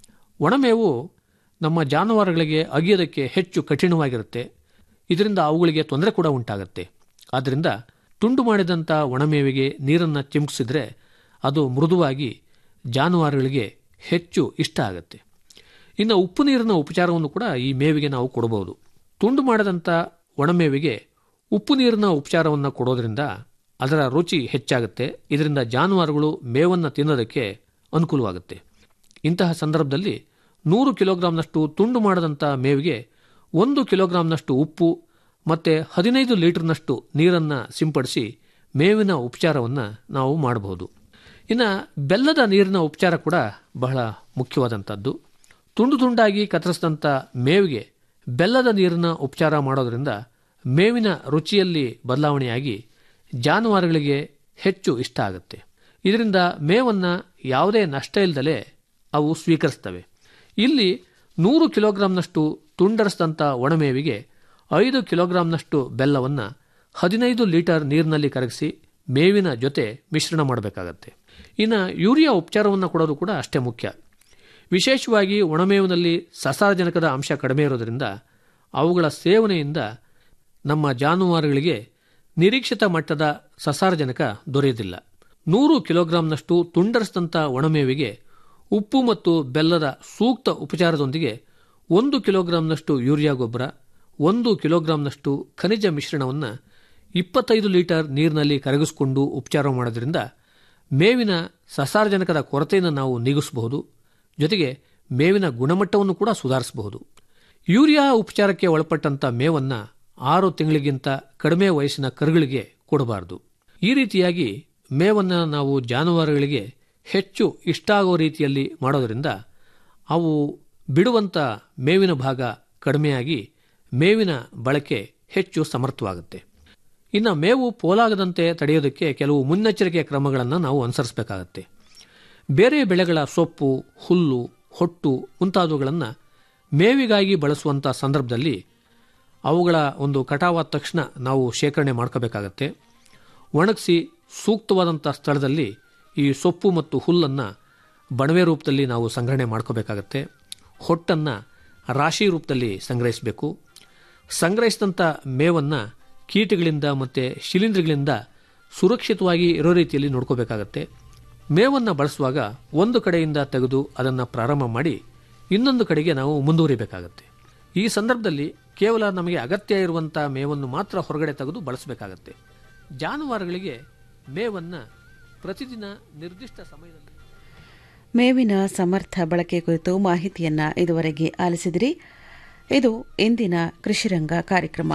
[SPEAKER 4] ಒಣಮೇವು ನಮ್ಮ ಜಾನುವಾರುಗಳಿಗೆ ಅಗಿಯೋದಕ್ಕೆ ಹೆಚ್ಚು ಕಠಿಣವಾಗಿರುತ್ತೆ ಇದರಿಂದ ಅವುಗಳಿಗೆ ತೊಂದರೆ ಕೂಡ ಉಂಟಾಗುತ್ತೆ ಆದ್ದರಿಂದ ತುಂಡು ಮಾಡಿದಂಥ ಒಣಮೇವಿಗೆ ನೀರನ್ನು ಚಿಮುಕಿಸಿದ್ರೆ ಅದು ಮೃದುವಾಗಿ ಜಾನುವಾರುಗಳಿಗೆ ಹೆಚ್ಚು ಇಷ್ಟ ಆಗುತ್ತೆ ಇನ್ನು ಉಪ್ಪು ನೀರಿನ ಉಪಚಾರವನ್ನು ಕೂಡ ಈ ಮೇವಿಗೆ ನಾವು ಕೊಡಬಹುದು ತುಂಡು ಮಾಡಿದಂಥ ಒಣಮೇವಿಗೆ ಉಪ್ಪು ನೀರಿನ ಉಪಚಾರವನ್ನು ಕೊಡೋದ್ರಿಂದ ಅದರ ರುಚಿ ಹೆಚ್ಚಾಗುತ್ತೆ ಇದರಿಂದ ಜಾನುವಾರುಗಳು ಮೇವನ್ನು ತಿನ್ನೋದಕ್ಕೆ ಅನುಕೂಲವಾಗುತ್ತೆ ಇಂತಹ ಸಂದರ್ಭದಲ್ಲಿ ನೂರು ಕಿಲೋಗ್ರಾಂನಷ್ಟು ತುಂಡು ಮಾಡದಂಥ ಮೇವಿಗೆ ಒಂದು ಕಿಲೋಗ್ರಾಂನಷ್ಟು ಉಪ್ಪು ಮತ್ತು ಹದಿನೈದು ಲೀಟರ್ನಷ್ಟು ನೀರನ್ನು ಸಿಂಪಡಿಸಿ ಮೇವಿನ ಉಪಚಾರವನ್ನು ನಾವು ಮಾಡಬಹುದು ಇನ್ನು ಬೆಲ್ಲದ ನೀರಿನ ಉಪಚಾರ ಕೂಡ ಬಹಳ ಮುಖ್ಯವಾದಂಥದ್ದು ತುಂಡು ತುಂಡಾಗಿ ಕತ್ತರಿಸಿದಂಥ ಮೇವಿಗೆ ಬೆಲ್ಲದ ನೀರಿನ ಉಪಚಾರ ಮಾಡೋದರಿಂದ ಮೇವಿನ ರುಚಿಯಲ್ಲಿ ಬದಲಾವಣೆಯಾಗಿ ಜಾನುವಾರುಗಳಿಗೆ ಹೆಚ್ಚು ಇಷ್ಟ ಆಗುತ್ತೆ ಇದರಿಂದ ಮೇವನ್ನು ಯಾವುದೇ ನಷ್ಟ ಇಲ್ಲದಲೇ ಅವು ಸ್ವೀಕರಿಸ್ತವೆ ಇಲ್ಲಿ ನೂರು ಕಿಲೋಗ್ರಾಂನಷ್ಟು ತುಂಡರಿಸಿದಂಥ ಒಣಮೇವಿಗೆ ಐದು ಕಿಲೋಗ್ರಾಂನಷ್ಟು ಬೆಲ್ಲವನ್ನು ಹದಿನೈದು ಲೀಟರ್ ನೀರಿನಲ್ಲಿ ಕರಗಿಸಿ ಮೇವಿನ ಜೊತೆ ಮಿಶ್ರಣ ಮಾಡಬೇಕಾಗತ್ತೆ ಇನ್ನು ಯೂರಿಯಾ ಉಪಚಾರವನ್ನು ಕೊಡೋದು ಕೂಡ ಅಷ್ಟೇ ಮುಖ್ಯ ವಿಶೇಷವಾಗಿ ಒಣಮೇವಿನಲ್ಲಿ ಸಸಾರಜನಕದ ಅಂಶ ಕಡಿಮೆ ಇರೋದರಿಂದ ಅವುಗಳ ಸೇವನೆಯಿಂದ ನಮ್ಮ ಜಾನುವಾರುಗಳಿಗೆ ನಿರೀಕ್ಷಿತ ಮಟ್ಟದ ಸಸಾರಜನಕ ದೊರೆಯುವುದಿಲ್ಲ ನೂರು ಕಿಲೋಗ್ರಾಂನಷ್ಟು ತುಂಡರಿಸಿದಂಥ ಒಣಮೇವಿಗೆ ಉಪ್ಪು ಮತ್ತು ಬೆಲ್ಲದ ಸೂಕ್ತ ಉಪಚಾರದೊಂದಿಗೆ ಒಂದು ಕಿಲೋಗ್ರಾಂನಷ್ಟು ಯೂರಿಯಾ ಗೊಬ್ಬರ ಒಂದು ಕಿಲೋಗ್ರಾಂನಷ್ಟು ಖನಿಜ ಮಿಶ್ರಣವನ್ನು ಇಪ್ಪತ್ತೈದು ಲೀಟರ್ ನೀರಿನಲ್ಲಿ ಕರಗಿಸಿಕೊಂಡು ಉಪಚಾರ ಮಾಡೋದ್ರಿಂದ ಮೇವಿನ ಸಸಾರಜನಕದ ಕೊರತೆಯನ್ನು ನಾವು ನೀಗಿಸಬಹುದು ಜೊತೆಗೆ ಮೇವಿನ ಗುಣಮಟ್ಟವನ್ನು ಕೂಡ ಸುಧಾರಿಸಬಹುದು ಯೂರಿಯಾ ಉಪಚಾರಕ್ಕೆ ಒಳಪಟ್ಟಂಥ ಮೇವನ್ನು ಆರು ತಿಂಗಳಿಗಿಂತ ಕಡಿಮೆ ವಯಸ್ಸಿನ ಕರುಗಳಿಗೆ ಕೊಡಬಾರದು ಈ ರೀತಿಯಾಗಿ ಮೇವನ್ನು ನಾವು ಜಾನುವಾರುಗಳಿಗೆ ಹೆಚ್ಚು ಇಷ್ಟ ಆಗೋ ರೀತಿಯಲ್ಲಿ ಮಾಡೋದರಿಂದ ಅವು ಬಿಡುವಂಥ ಮೇವಿನ ಭಾಗ ಕಡಿಮೆಯಾಗಿ ಮೇವಿನ ಬಳಕೆ ಹೆಚ್ಚು ಸಮರ್ಥವಾಗುತ್ತೆ ಇನ್ನು ಮೇವು ಪೋಲಾಗದಂತೆ ತಡೆಯೋದಕ್ಕೆ ಕೆಲವು ಮುನ್ನೆಚ್ಚರಿಕೆ ಕ್ರಮಗಳನ್ನು ನಾವು ಅನುಸರಿಸಬೇಕಾಗತ್ತೆ ಬೇರೆ ಬೆಳೆಗಳ ಸೊಪ್ಪು ಹುಲ್ಲು ಹೊಟ್ಟು ಮುಂತಾದವುಗಳನ್ನು ಮೇವಿಗಾಗಿ ಬಳಸುವಂಥ ಸಂದರ್ಭದಲ್ಲಿ ಅವುಗಳ ಒಂದು ಕಟಾವಾದ ತಕ್ಷಣ ನಾವು ಶೇಖರಣೆ ಮಾಡ್ಕೋಬೇಕಾಗತ್ತೆ ಒಣಗಿಸಿ ಸೂಕ್ತವಾದಂಥ ಸ್ಥಳದಲ್ಲಿ ಈ ಸೊಪ್ಪು ಮತ್ತು ಹುಲ್ಲನ್ನು ಬಣವೆ ರೂಪದಲ್ಲಿ ನಾವು ಸಂಗ್ರಹಣೆ ಮಾಡ್ಕೋಬೇಕಾಗತ್ತೆ ಹೊಟ್ಟನ್ನು ರಾಶಿ ರೂಪದಲ್ಲಿ ಸಂಗ್ರಹಿಸಬೇಕು ಸಂಗ್ರಹಿಸಿದಂಥ ಮೇವನ್ನು ಕೀಟಗಳಿಂದ ಮತ್ತು ಶಿಲೀಂಧ್ರಗಳಿಂದ ಸುರಕ್ಷಿತವಾಗಿ ಇರೋ ರೀತಿಯಲ್ಲಿ ನೋಡ್ಕೋಬೇಕಾಗತ್ತೆ ಮೇವನ್ನು ಬಳಸುವಾಗ ಒಂದು ಕಡೆಯಿಂದ ತೆಗೆದು ಅದನ್ನು ಪ್ರಾರಂಭ ಮಾಡಿ ಇನ್ನೊಂದು ಕಡೆಗೆ ನಾವು ಮುಂದುವರಿಬೇಕಾಗತ್ತೆ ಈ ಸಂದರ್ಭದಲ್ಲಿ ಕೇವಲ ನಮಗೆ ಅಗತ್ಯ ಇರುವಂಥ ಮೇವನ್ನು ಮಾತ್ರ ಹೊರಗಡೆ ತೆಗೆದು ಬಳಸಬೇಕಾಗತ್ತೆ ಜಾನುವಾರುಗಳಿಗೆ ಮೇವನ್ನು ಪ್ರತಿದಿನ ನಿರ್ದಿಷ್ಟ ಸಮಯದಲ್ಲಿ
[SPEAKER 1] ಮೇವಿನ ಸಮರ್ಥ ಬಳಕೆ ಕುರಿತು ಮಾಹಿತಿಯನ್ನ ಇದುವರೆಗೆ ಆಲಿಸಿದಿರಿ ಇದು ಇಂದಿನ ಕೃಷಿರಂಗ ಕಾರ್ಯಕ್ರಮ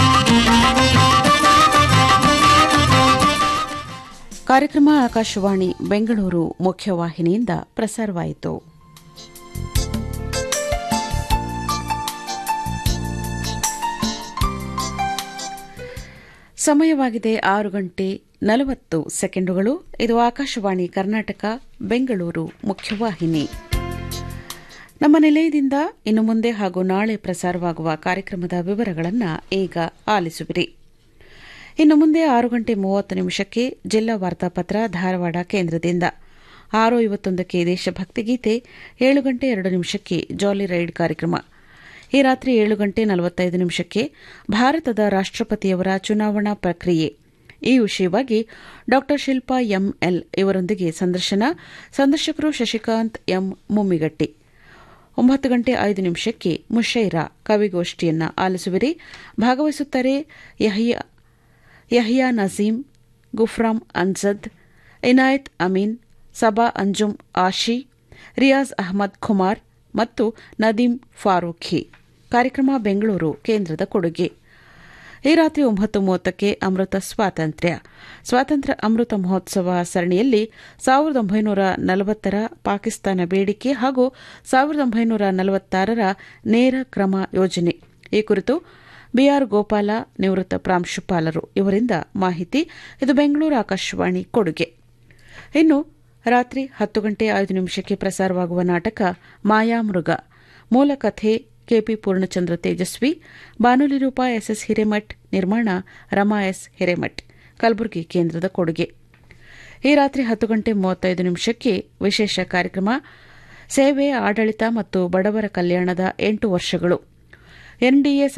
[SPEAKER 1] ಕಾರ್ಯಕ್ರಮ ಆಕಾಶವಾಣಿ ಬೆಂಗಳೂರು ಮುಖ್ಯವಾಹಿನಿಯಿಂದ ಪ್ರಸಾರವಾಯಿತು ಸಮಯವಾಗಿದೆ ಆರು ಗಂಟೆ ನಲವತ್ತು ಸೆಕೆಂಡುಗಳು ಇದು ಆಕಾಶವಾಣಿ ಕರ್ನಾಟಕ ಬೆಂಗಳೂರು ಮುಖ್ಯವಾಹಿನಿ ನಮ್ಮ ನಿಲಯದಿಂದ ಇನ್ನು ಮುಂದೆ ಹಾಗೂ ನಾಳೆ ಪ್ರಸಾರವಾಗುವ ಕಾರ್ಯಕ್ರಮದ ವಿವರಗಳನ್ನು ಈಗ ಆಲಿಸುವಿರಿ ಇನ್ನು ಮುಂದೆ ಆರು ಗಂಟೆ ಮೂವತ್ತು ನಿಮಿಷಕ್ಕೆ ಜಿಲ್ಲಾ ವಾರ್ತಾಪತ್ರ ಧಾರವಾಡ ಕೇಂದ್ರದಿಂದ ಆರು ಐವತ್ತೊಂದಕ್ಕೆ ದೇಶಭಕ್ತಿ ಗೀತೆ ಏಳು ಗಂಟೆ ಎರಡು ನಿಮಿಷಕ್ಕೆ ಜಾಲಿ ರೈಡ್ ಕಾರ್ಯಕ್ರಮ ಈ ರಾತ್ರಿ ಏಳು ಗಂಟೆ ನಲವತ್ತೈದು ನಿಮಿಷಕ್ಕೆ ಭಾರತದ ರಾಷ್ಟ್ರಪತಿಯವರ ಚುನಾವಣಾ ಪ್ರಕ್ರಿಯೆ ಈ ವಿಷಯವಾಗಿ ಡಾ ಶಿಲ್ಪಾ ಎಂಎಲ್ ಇವರೊಂದಿಗೆ ಸಂದರ್ಶನ ಸಂದರ್ಶಕರು ಶಶಿಕಾಂತ್ ಎಂ ಮುಮ್ಮಿಗಟ್ಟಿ ಒಂಬತ್ತು ಗಂಟೆ ಐದು ನಿಮಿಷಕ್ಕೆ ಮುಷೈರಾ ಕವಿಗೋಷ್ಠಿಯನ್ನ ಆಲಿಸುವಿರಿ ಭಾಗವಹಿಸುತ್ತಾರೆ ಯಹಿಯಾ ಯಹಿಯಾ ನಜೀಂ ಗುಫ್ರಾಮ್ ಅನ್ಸದ್ ಇನಾಯತ್ ಅಮೀನ್ ಸಬಾ ಅಂಜುಮ್ ಆಶಿ ರಿಯಾಜ್ ಅಹಮದ್ ಖುಮಾರ್ ಮತ್ತು ನದೀಂ ಫಾರೂಖಿ ಕಾರ್ಯಕ್ರಮ ಬೆಂಗಳೂರು ಕೇಂದ್ರದ ಕೊಡುಗೆ ಈ ರಾತ್ರಿ ಒಂಬತ್ತು ಮೂವತ್ತಕ್ಕೆ ಅಮೃತ ಸ್ವಾತಂತ್ರ್ಯ ಸ್ವಾತಂತ್ರ್ಯ ಅಮೃತ ಮಹೋತ್ಸವ ಸರಣಿಯಲ್ಲಿ ಸಾವಿರದ ಒಂಬೈನೂರ ನಲವತ್ತರ ಪಾಕಿಸ್ತಾನ ಬೇಡಿಕೆ ಹಾಗೂ ಸಾವಿರದ ಒಂಬೈನೂರ ನಲವತ್ತಾರರ ನೇರ ಕ್ರಮ ಯೋಜನೆ ಈ ಕುರಿತು ಬಿಆರ್ ಗೋಪಾಲ ನಿವೃತ್ತ ಪ್ರಾಂಶುಪಾಲರು ಇವರಿಂದ ಮಾಹಿತಿ ಇದು ಬೆಂಗಳೂರು ಆಕಾಶವಾಣಿ ಕೊಡುಗೆ ಇನ್ನು ರಾತ್ರಿ ಹತ್ತು ಗಂಟೆ ಐದು ನಿಮಿಷಕ್ಕೆ ಪ್ರಸಾರವಾಗುವ ನಾಟಕ ಮಾಯಾಮೃಗ ಮೂಲ ಕಥೆ ಕೆಪಿ ಪೂರ್ಣಚಂದ್ರ ತೇಜಸ್ವಿ ಬಾನುಲಿ ರೂಪ ಎಸ್ಎಸ್ ಹಿರೇಮಠ್ ನಿರ್ಮಾಣ ರಮಾ ಎಸ್ ಹಿರೇಮಠ್ ಕಲಬುರಗಿ ಕೇಂದ್ರದ ಕೊಡುಗೆ ಈ ರಾತ್ರಿ ಹತ್ತು ಗಂಟೆ ಮೂವತ್ತೈದು ನಿಮಿಷಕ್ಕೆ ವಿಶೇಷ ಕಾರ್ಯಕ್ರಮ ಸೇವೆ ಆಡಳಿತ ಮತ್ತು ಬಡವರ ಕಲ್ಯಾಣದ ಎಂಟು ವರ್ಷಗಳು ಎನ್ಡಿಎ